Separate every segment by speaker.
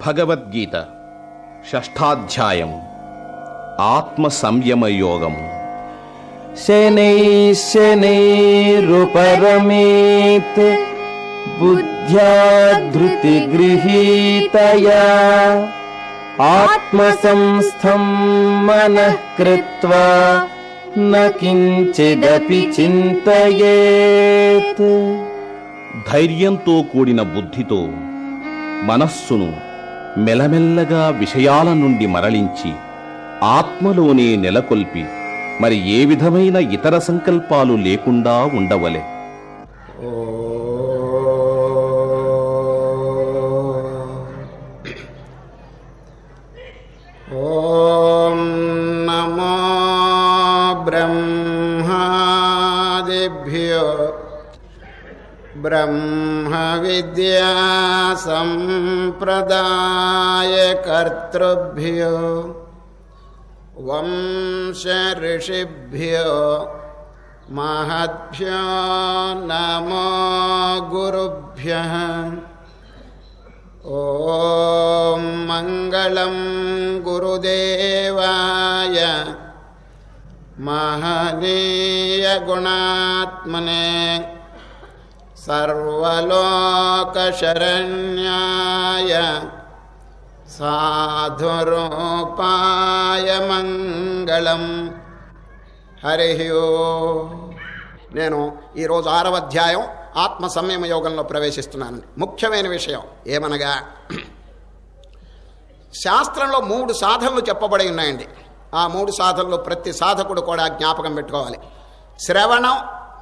Speaker 1: భగవద్గీత షష్ఠాధ్యాయం ఆత్మ సంయమ యోగం
Speaker 2: शनैश्शनैरुपरमेत् बुद्ध्या धृतिगृहीतया आत्मसंस्थं मनः कृत्वा न किञ्चिदपि चिन्तयेत्
Speaker 1: ధైర్యంతో కూడిన బుద్ధితో మనస్సును మెలమెల్లగా విషయాల నుండి మరలించి ఆత్మలోనే నెలకొల్పి మరి ఏ విధమైన ఇతర సంకల్పాలు లేకుండా ఉండవలె
Speaker 3: ॐ नमो ब्रह्मादिभ्यो ब्रह्मविद्यासम्प्रदायकर्तृभ्यो वंशऋषिभ्यो महद्भ्यो नमो गुरुभ्यः ॐ मङ्गलं गुरुदेवाय महनीयगुणात्मने सर्वलोकशरण्याय సాధురూపాయ మంగళం హరి నేను ఈరోజు ఆరవ అధ్యాయం ఆత్మ సంయమ యోగంలో ప్రవేశిస్తున్నాను ముఖ్యమైన విషయం ఏమనగా శాస్త్రంలో మూడు సాధనలు చెప్పబడి ఉన్నాయండి ఆ మూడు సాధనలు ప్రతి సాధకుడు కూడా జ్ఞాపకం పెట్టుకోవాలి శ్రవణం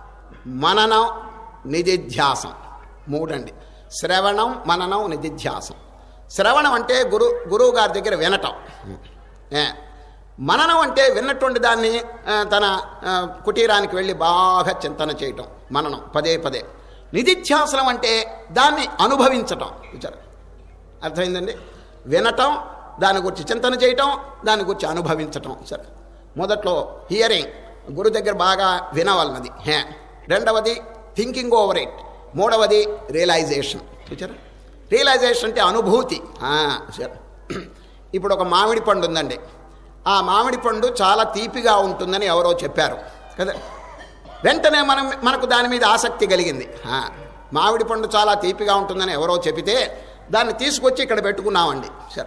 Speaker 3: మననం నిధిధ్యాసం మూడండి శ్రవణం మననం నిధిధ్యాసం శ్రవణం అంటే గురు గురువు గారి దగ్గర వినటం ఏ, మననం అంటే విన్నటువంటి దాన్ని ఆ, తన ఆ, కుటీరానికి వెళ్ళి బాగా చింతన చేయటం మననం పదే పదే నిధిధ్యాసనం అంటే దాన్ని అనుభవించటం చూచారు అర్థమైందండి వినటం దాని గురించి చింతన చేయటం దాని గురించి అనుభవించటం సరే మొదట్లో హియరింగ్ గురు దగ్గర బాగా వినవలనది హే రెండవది థింకింగ్ ఓవర్ ఇట్ మూడవది రియలైజేషన్ చూచారా రియలైజేషన్ అంటే అనుభూతి ఆ, సరే ఇప్పుడు ఒక మామిడి పండు ఉందండి ఆ మామిడి పండు చాలా తీపిగా ఉంటుందని ఎవరో చెప్పారు కదా వెంటనే మనం మనకు దాని మీద ఆసక్తి కలిగింది ఆ, మామిడి పండు చాలా తీపిగా ఉంటుందని ఎవరో చెబితే దాన్ని తీసుకొచ్చి ఇక్కడ పెట్టుకున్నామండి సరే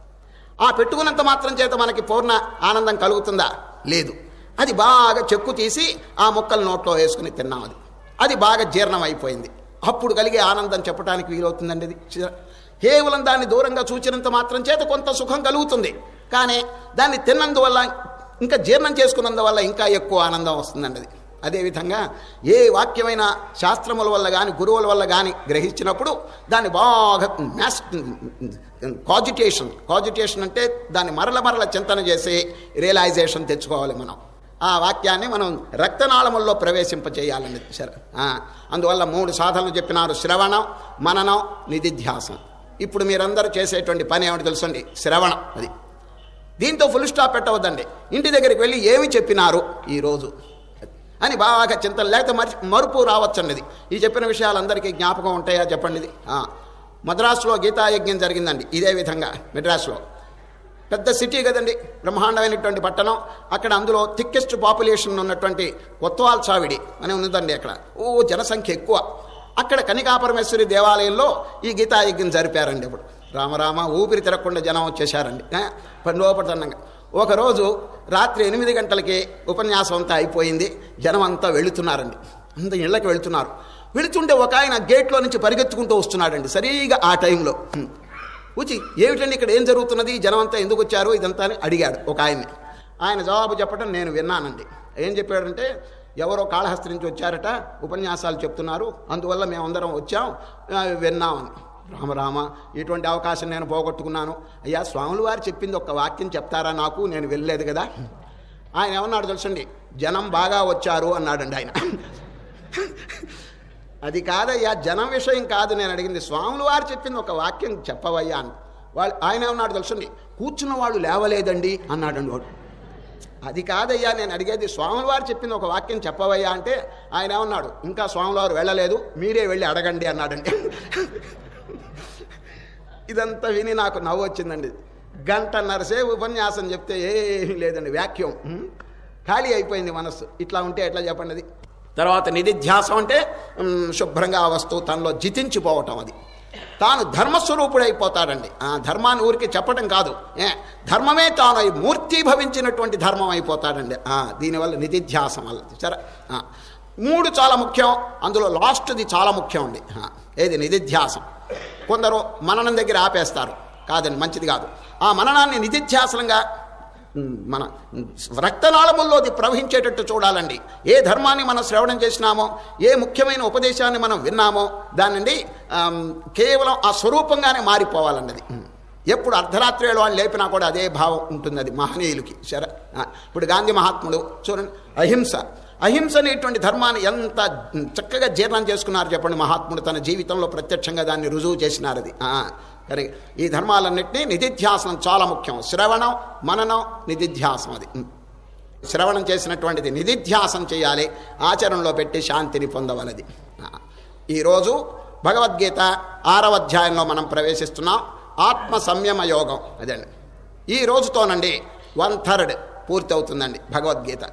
Speaker 3: ఆ పెట్టుకున్నంత మాత్రం చేత మనకి పూర్ణ ఆనందం కలుగుతుందా లేదు అది బాగా చెక్కు తీసి ఆ ముక్కలు నోట్లో వేసుకుని తిన్నాం అది అది బాగా జీర్ణం అయిపోయింది అప్పుడు కలిగే ఆనందం చెప్పడానికి వీలవుతుందండి ఇది చ- కేవలం దాన్ని దూరంగా చూచినంత మాత్రం చేత కొంత సుఖం కలుగుతుంది కానీ దాన్ని తిన్నందువల్ల ఇంకా జీర్ణం చేసుకున్నందువల్ల ఇంకా ఎక్కువ ఆనందం వస్తుందండి అది అదేవిధంగా ఏ వాక్యమైన శాస్త్రముల వల్ల కానీ గురువుల వల్ల కానీ గ్రహించినప్పుడు దాన్ని బాగా మ్యాస్ కాజిటేషన్ కాజిటేషన్ అంటే దాన్ని మరల మరల చింతన చేసి రియలైజేషన్ తెచ్చుకోవాలి మనం ఆ వాక్యాన్ని మనం రక్తనాళముల్లో ప్రవేశింపచేయాలని సరే ఆ, అందువల్ల మూడు సాధనలు చెప్పినారు శ్రవణం మననం నిధిధ్యాసం ఇప్పుడు మీరందరూ చేసేటువంటి పని ఏమిటి తెలుసండి శ్రవణం అది దీంతో ఫుల్ స్టాప్ పెట్టవద్దండి ఇంటి దగ్గరికి వెళ్ళి ఏమి చెప్పినారు ఈరోజు అని బాగా చింతన లేకపోతే మరి మరుపు రావచ్చండి ఇది ఈ చెప్పిన విషయాలు అందరికీ జ్ఞాపకం ఉంటాయా చెప్పండి ఇది ఆ, మద్రాసులో గీతాయజ్ఞం జరిగిందండి ఇదే విధంగా మెడ్రాస్లో పెద్ద సిటీ కదండి బ్రహ్మాండమైనటువంటి పట్టణం అక్కడ అందులో థిక్కెస్ట్ పాపులేషన్ ఉన్నటువంటి కొత్తవాల్ చావిడి అని ఉన్నదండి అక్కడ ఓ జనసంఖ్య ఎక్కువ అక్కడ కనికాపరమేశ్వరి దేవాలయంలో ఈ గీతాయజ్ఞం జరిపారండి ఇప్పుడు రామరామ ఊపిరి తిరగకుండా జనం వచ్చేసారండి ఆ, పండుగపడుతుండగా ఒకరోజు రాత్రి ఎనిమిది గంటలకి ఉపన్యాసం అంతా అయిపోయింది జనం అంతా వెళుతున్నారండి అంత ఇళ్ళకి వెళుతున్నారు వెళుతుంటే ఒక ఆయన గేట్లో నుంచి పరిగెత్తుకుంటూ వస్తున్నాడండి సరిగా ఆ టైంలో హ్మ్. వచ్చి ఏమిటండి ఇక్కడ ఏం జరుగుతున్నది జనం అంతా ఎందుకు వచ్చారు ఇదంతా అని అడిగాడు ఒక ఆయన్ని ఆయన జవాబు చెప్పడం నేను విన్నానండి ఏం చెప్పాడంటే ఎవరో కాళహస్తి నుంచి వచ్చారట ఉపన్యాసాలు చెప్తున్నారు అందువల్ల మేమందరం వచ్చాం ఆ, విన్నామని రామరామ ఇటువంటి అవకాశం నేను పోగొట్టుకున్నాను అయ్యా స్వాములు వారు చెప్పింది ఒక వాక్యం చెప్తారా నాకు నేను వెళ్ళలేదు కదా ఆయన ఏమన్నాడు తెలుసండి జనం బాగా వచ్చారు అన్నాడండి ఆయన అది కాదయ్యా జనం విషయం కాదు నేను అడిగింది స్వాములు వారు చెప్పింది ఒక వాక్యం చెప్పవయ్యా అని వాళ్ళు ఆయన ఏమన్నాడు తెలుసండి కూర్చున్న వాళ్ళు లేవలేదండి అన్నాడండి వాడు అది కాదయ్యా నేను అడిగేది స్వాముల వారు చెప్పింది ఒక వాక్యం చెప్పవయ్యా అంటే ఆయన ఏమన్నాడు ఇంకా స్వాముల వారు వెళ్ళలేదు మీరే వెళ్ళి అడగండి అన్నాడండి ఇదంతా విని నాకు నవ్వు వచ్చిందండి గంటన్నర సేపు ఉపన్యాసం చెప్తే ఏమీ లేదండి వ్యాక్యూమ్ ఉమ్, ఖాళీ అయిపోయింది మనస్సు ఇట్లా ఉంటే ఎట్లా చెప్పండి అది తర్వాత నిధిధ్యాసం అంటే ఉమ్, శుభ్రంగా ఆ వస్తువు తనలో జితించిపోవటం అది తాను ధర్మస్వరూపుడైపోతాడండి ఆ ధర్మాన్ని ఊరికి చెప్పడం కాదు ఏ ధర్మమే తాను అయి మూర్తీభవించినటువంటి ధర్మం అయిపోతాడండి ఆ, దీనివల్ల నిధిధ్యాసం వల్ల సరే ఆ, మూడు చాలా ముఖ్యం అందులో లాస్ట్ది చాలా ముఖ్యం అండి ఆ, ఏది నిధిధ్యాసం కొందరు మననం దగ్గర ఆపేస్తారు కాదండి మంచిది కాదు ఆ మననాన్ని నిధిధ్యాసనంగా ఉమ్, మన ఉమ్, రక్తనాళముల్లోది ప్రవహించేటట్టు చూడాలండి ఏ ధర్మాన్ని మనం శ్రవణం చేసినామో ఏ ముఖ్యమైన ఉపదేశాన్ని మనం విన్నామో దానండి ఆమ్, కేవలం ఆ స్వరూపంగానే మారిపోవాలండి అది ఉమ్. ఎప్పుడు అర్ధరాత్రి వేళ వాళ్ళు లేపినా కూడా అదే భావం ఉంటుంది అది మహనీయులకి సరే ఆ, ఇప్పుడు గాంధీ మహాత్ముడు చూడండి అహింస అహింస అనేటువంటి ధర్మాన్ని ఎంత ఉమ్, చక్కగా జీర్ణం చేసుకున్నారు చెప్పండి మహాత్ముడు తన జీవితంలో ప్రత్యక్షంగా దాన్ని రుజువు చేసినారు అది ఆ, కరె ఈ ధర్మాలన్నింటినీ నిధిధ్యాసనం చాలా ముఖ్యం శ్రవణం మననం నిధిధ్యాసం అది ఉమ్. శ్రవణం చేసినటువంటిది నిధిధ్యాసం చేయాలి ఆచరణలో పెట్టి శాంతిని పొందవలది ఆ, ఈరోజు భగవద్గీత ఆరవ అధ్యాయంలో మనం ప్రవేశిస్తున్నాం ఆత్మ సంయమ యోగం అదండి ఈ రోజుతోనండి వన్ థర్డ్ పూర్తి అవుతుందండి భగవద్గీత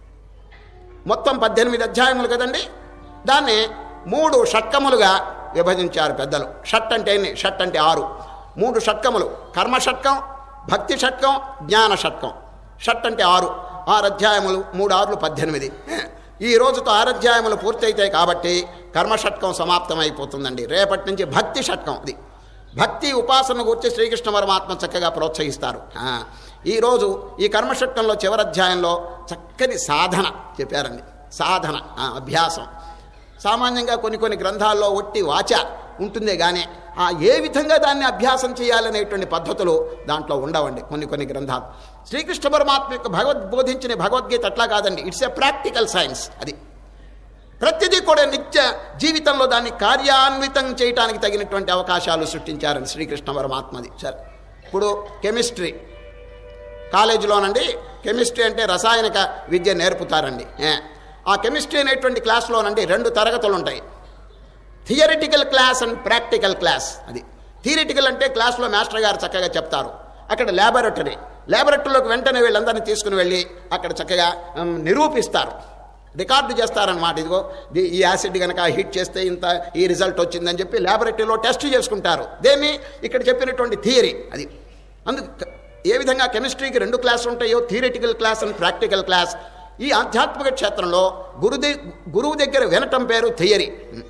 Speaker 3: మొత్తం పద్దెనిమిది అధ్యాయములు కదండి దాన్ని మూడు షట్కములుగా విభజించారు పెద్దలు షట్ అంటే ఎన్ని షట్ అంటే ఆరు మూడు షట్కములు కర్మ షట్కం భక్తి షట్కం జ్ఞాన షట్కం షట్ అంటే ఆరు ఆరు అధ్యాయములు మూడు ఆరులు పద్దెనిమిది ఈ రోజుతో ఆరు అధ్యాయములు పూర్తయితాయి కాబట్టి కర్మ షట్కం సమాప్తమైపోతుందండి రేపటి నుంచి భక్తి షట్కం ఇది భక్తి ఉపాసన గురించి శ్రీకృష్ణ పరమాత్మ చక్కగా ప్రోత్సహిస్తారు ఆ, ఈరోజు ఈ కర్మషట్కంలో చివరి అధ్యాయంలో చక్కని సాధన చెప్పారండి సాధన ఆ, అభ్యాసం సామాన్యంగా కొన్ని కొన్ని గ్రంథాల్లో ఒట్టి వాచ ఉంటుందే కానీ ఆ ఏ విధంగా దాన్ని అభ్యాసం చేయాలనేటువంటి పద్ధతులు దాంట్లో ఉండవండి కొన్ని కొన్ని గ్రంథాలు శ్రీకృష్ణ పరమాత్మ యొక్క భగవద్ బోధించిన భగవద్గీత అట్లా కాదండి ఇట్స్ ఎ ప్రాక్టికల్ సైన్స్ అది ప్రతిదీ కూడా నిత్య జీవితంలో దాన్ని కార్యాన్వితం చేయడానికి తగినటువంటి అవకాశాలు సృష్టించారని శ్రీకృష్ణ పరమాత్మది సరే ఇప్పుడు కెమిస్ట్రీ కాలేజీలోనండి కెమిస్ట్రీ అంటే రసాయనిక విద్య నేర్పుతారండి ఏ, ఆ కెమిస్ట్రీ అనేటువంటి క్లాస్లోనండి రెండు తరగతులు ఉంటాయి theoretical class and practical class అది థియరిటికల్ అంటే క్లాస్లో మాస్టర్ గారు చక్కగా చెప్తారు అక్కడ ల్యాబొరేటరీ ల్యాబొరేటరీలోకి వెంటనే వీళ్ళందరినీ తీసుకుని వెళ్ళి అక్కడ చక్కగా ఉమ్, నిరూపిస్తారు రికార్డు చేస్తారనమాట ఇదిగో ది- ఈ యాసిడ్ కనుక హీట్ చేస్తే ఇంత ఈ రిజల్ట్ వచ్చిందని చెప్పి ల్యాబొరేటరీలో టెస్ట్ చేసుకుంటారు దేన్ని ఇక్కడ చెప్పినటువంటి థియరీ అది అందుకు క- ఏ విధంగా కెమిస్ట్రీకి రెండు క్లాసులు ఉంటాయో theoretical class and practical class ఈ ఆధ్యాత్మిక క్షేత్రంలో గురుదే గురువు దగ్గర వినటం పేరు థియరీ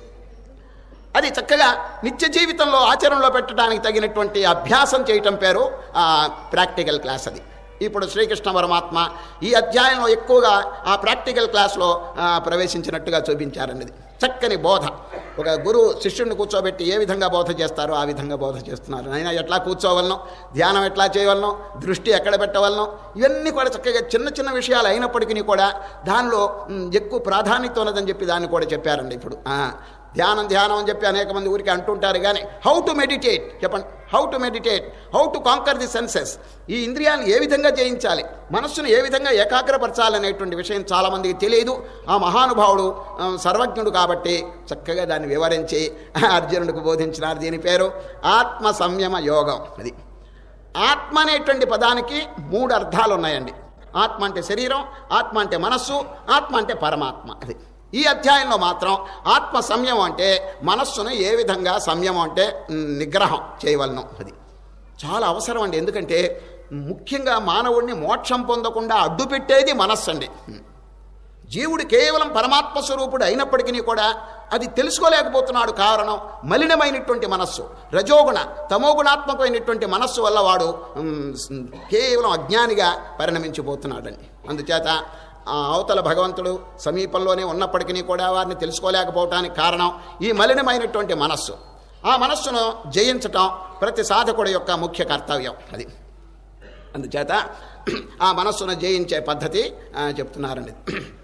Speaker 3: అది చక్కగా నిత్య జీవితంలో ఆచరణలో పెట్టడానికి తగినటువంటి అభ్యాసం చేయటం పేరు ఆ, ప్రాక్టికల్ క్లాస్ అది ఇప్పుడు శ్రీకృష్ణ పరమాత్మ ఈ అధ్యాయంలో ఎక్కువగా ఆ ప్రాక్టికల్ క్లాస్లో ఆ, ప్రవేశించినట్టుగా చూపించారండి ఇది చక్కని బోధ ఒక గురువు శిష్యుడిని కూర్చోబెట్టి ఏ విధంగా బోధ చేస్తారో ఆ విధంగా బోధ చేస్తున్నారు అయినా ఎట్లా కూర్చోవలనో ధ్యానం ఎట్లా చేయవలనో దృష్టి ఎక్కడ పెట్టవలనో ఇవన్నీ కూడా చక్కగా చిన్న చిన్న విషయాలు అయినప్పటికీ కూడా దానిలో మ్, ఎక్కువ ప్రాధాన్యత ఉన్నదని చెప్పి దాన్ని కూడా చెప్పారండి ఇప్పుడు ఆ, ధ్యానం ధ్యానం అని చెప్పి అనేక మంది ఊరికి అంటుంటారు కానీ హౌ టు మెడిటేట్ చెప్పండి how to meditate how to conquer the senses ఈ ఇంద్రియాలను ఏ విధంగా జయించాలి మనస్సును ఏ విధంగా ఏకాగ్రపరచాలనేటువంటి విషయం చాలామందికి తెలియదు ఆ మహానుభావుడు ఆ, సర్వజ్ఞుడు కాబట్టి చక్కగా దాన్ని వివరించి అర్జునుడికి బోధించినారు దీని పేరు ఆత్మ సంయమ యోగం అది ఆత్మ అనేటువంటి పదానికి మూడు అర్థాలు ఉన్నాయండి ఆత్మ అంటే శరీరం ఆత్మ అంటే మనస్సు ఆత్మ అంటే పరమాత్మ అది ఈ అధ్యాయంలో మాత్రం ఆత్మ సంయమం అంటే మనస్సును ఏ విధంగా సంయమం అంటే మ్, నిగ్రహం చేయవలను అది చాలా అవసరం అండి ఎందుకంటే ముఖ్యంగా మానవుడిని మోక్షం పొందకుండా అడ్డు పెట్టేది మనస్సు అండి జీవుడు కేవలం పరమాత్మ స్వరూపుడు అయినప్పటికీ కూడా అది తెలుసుకోలేకపోతున్నాడు కారణం మలినమైనటువంటి మనస్సు రజోగుణ తమోగుణాత్మకమైనటువంటి మనస్సు వల్ల వాడు ఉమ్, కేవలం అజ్ఞానిగా పరిణమించిపోతున్నాడండి అందుచేత ఆ అవతల భగవంతుడు సమీపంలోనే ఉన్నప్పటికీ కూడా వారిని తెలుసుకోలేకపోవటానికి కారణం ఈ మలినమైనటువంటి మనస్సు ఆ మనస్సును జయించటం ప్రతి సాధకుడి యొక్క ముఖ్య కర్తవ్యం అది అందుచేత ఆ మనస్సును జయించే పద్ధతి ఆ, చెప్తున్నారండి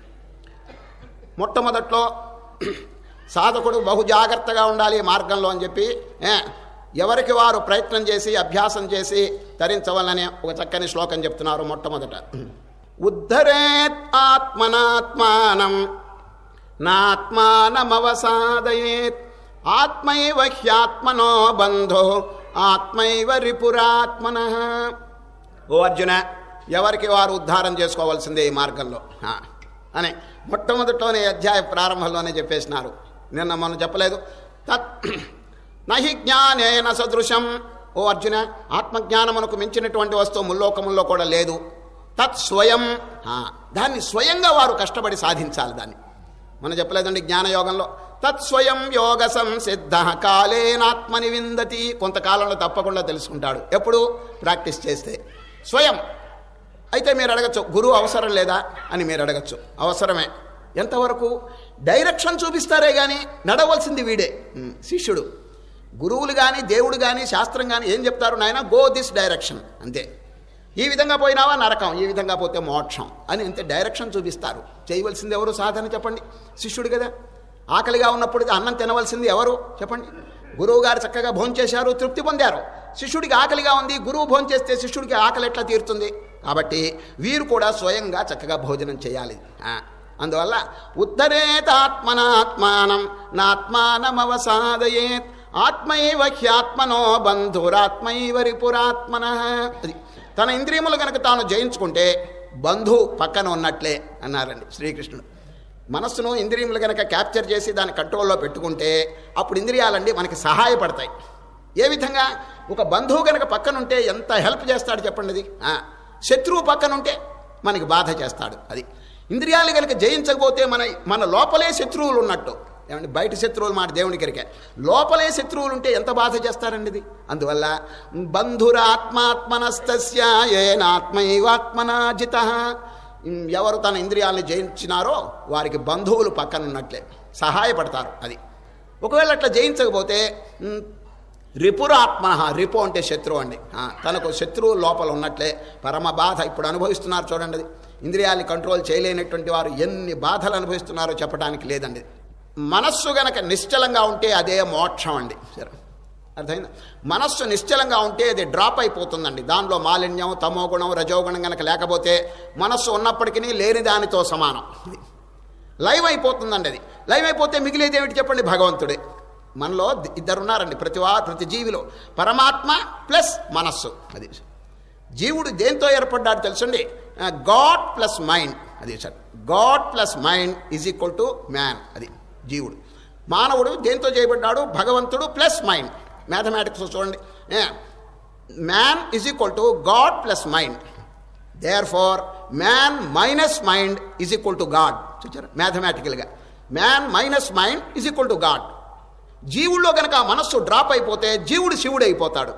Speaker 3: మొట్టమొదట్లో సాధకుడు బహు జాగ్రత్తగా ఉండాలి ఈ మార్గంలో అని చెప్పి ఏ, ఎవరికి వారు ప్రయత్నం చేసి అభ్యాసం చేసి తరించవాలనే ఒక చక్కని శ్లోకం చెప్తున్నారు మొట్టమొదట ఉద్ధరేత్ ఆత్మనాత్మానం నాత్మానమవసాదయేత్ ఆత్మైవ హ్యాత్మనో బంధో ఆత్మైవ రిపురాత్మన ఓ అర్జున ఎవరికి వారు ఉద్ధారం చేసుకోవాల్సిందే ఈ మార్గంలో ఆ, అని మొట్టమొదటిలోనే ఈ అధ్యాయ ప్రారంభంలోనే చెప్పేసినారు నిన్న మనం చెప్పలేదు తత్ నహి జ్ఞానేన సదృశం ఓ అర్జున ఆత్మజ్ఞానమునకు మించినటువంటి వస్తువు ముల్లోకముల్లో కూడా లేదు తత్ స్వయం ఆ, దాన్ని స్వయంగా వారు కష్టపడి సాధించాలి దాన్ని మనం చెప్పలేదండి జ్ఞానయోగంలో తత్స్వయం యోగ సంసిద్ధ కాలేనాత్మని విందతి కొంతకాలంలో తప్పకుండా తెలుసుకుంటాడు ఎప్పుడు ప్రాక్టీస్ చేస్తే స్వయం అయితే మీరు అడగచ్చు గురువు అవసరం లేదా అని మీరు అడగచ్చు అవసరమే ఎంతవరకు డైరెక్షన్ చూపిస్తారే కానీ నడవలసింది వీడే ఉమ్, శిష్యుడు గురువులు కానీ దేవుడు కానీ శాస్త్రం కానీ ఏం చెప్తారు నాయన గో దిస్ డైరెక్షన్ అంతే ఈ విధంగా పోయినావా నరకం ఈ విధంగా పోతే మోక్షం అని అంతే డైరెక్షన్ చూపిస్తారు చేయవలసింది ఎవరు సాధన చెప్పండి శిష్యుడు కదా ఆకలిగా ఉన్నప్పుడు అన్నం తినవలసింది ఎవరు చెప్పండి గురువు గారు చక్కగా భోంచేశారు తృప్తి పొందారు శిష్యుడికి ఆకలిగా ఉంది గురువు భోంచేస్తే శిష్యుడికి ఆకలి ఎట్లా తీరుతుంది కాబట్టి వీరు కూడా స్వయంగా చక్కగా భోజనం చేయాలి ఆ, అందువల్ల ఉద్ధరేతాత్మనాత్మానం నాత్మానమవసాదయేత్ ఆత్మైవ హ్యాత్మనో బంధురాత్మైవ రిపురాత్మన అది తన ఇంద్రియములు కనుక తాను జయించుకుంటే బంధు పక్కన ఉన్నట్లే అన్నారండి శ్రీకృష్ణుడు మనస్సును ఇంద్రియములు కనుక క్యాప్చర్ చేసి దాని కంట్రోల్లో పెట్టుకుంటే అప్పుడు ఇంద్రియాలండి మనకి సహాయపడతాయి ఏ విధంగా ఒక బంధువు కనుక పక్కనుంటే ఎంత హెల్ప్ చేస్తాడు చెప్పండి అది ఆ, శత్రువు పక్కనుంటే మనకి బాధ చేస్తాడు అది ఇంద్రియాలు కనుక జయించకపోతే మన మన లోపలే శత్రువులు ఉన్నట్టు ఏమంటే బయట శత్రువులు మాట దేవుని కరికే లోపలే శత్రువులు ఉంటే ఎంత బాధ చేస్తారండి ఇది అందువల్ల బంధురాత్మాత్మనస్తస్య ఏనాత్మైవాత్మనా జిత ఎవరు తన ఇంద్రియాలను జయించినారో వారికి బంధువులు పక్కన ఉన్నట్లే సహాయపడతారు అది ఒకవేళ అట్లా జయించకపోతే మ్, రిపురాత్మ రిపు అంటే శత్రువు అండి ఆ, తనకు శత్రువు లోపల ఉన్నట్లే పరమ బాధ ఇప్పుడు అనుభవిస్తున్నారు చూడండి అది ఇంద్రియాల్ని కంట్రోల్ చేయలేనటువంటి వారు ఎన్ని బాధలు అనుభవిస్తున్నారో చెప్పడానికి లేదండి మనస్సు గనక నిశ్చలంగా ఉంటే అదే మోక్షం అండి సరే అర్థమైందా మనస్సు నిశ్చలంగా ఉంటే అది డ్రాప్ అయిపోతుందండి దానిలో మాలిన్యం తమోగుణం రజోగుణం గనక లేకపోతే మనస్సు ఉన్నప్పటికీ లేని దానితో సమానం ఇది లైవ్ అయిపోతుందండి అది లైవ్ అయిపోతే మిగిలేది ఏమిటి చెప్పండి భగవంతుడే మనలో ది- ఇద్దరు ఉన్నారండి ప్రతి వా ప్రతి జీవిలో పరమాత్మ ప్లస్ మనస్సు అది జీవుడు దేంతో ఏర్పడ్డాడు తెలుసండి గాడ్ ప్లస్ మైండ్ అది sir God plus mind is equal to man అది జీవుడు మానవుడు దేంతో చేయబడ్డాడు భగవంతుడు ప్లస్ మైండ్ మ్యాథమెటిక్స్ చూడండి man is equal to God plus mind therefore man minus mind is equal to God చూచారా మ్యాథమెటికల్గా man minus mind is equal to God జీవుల్లో కనుక ఆ మనస్సు డ్రాప్ అయిపోతే జీవుడు శివుడు అయిపోతాడు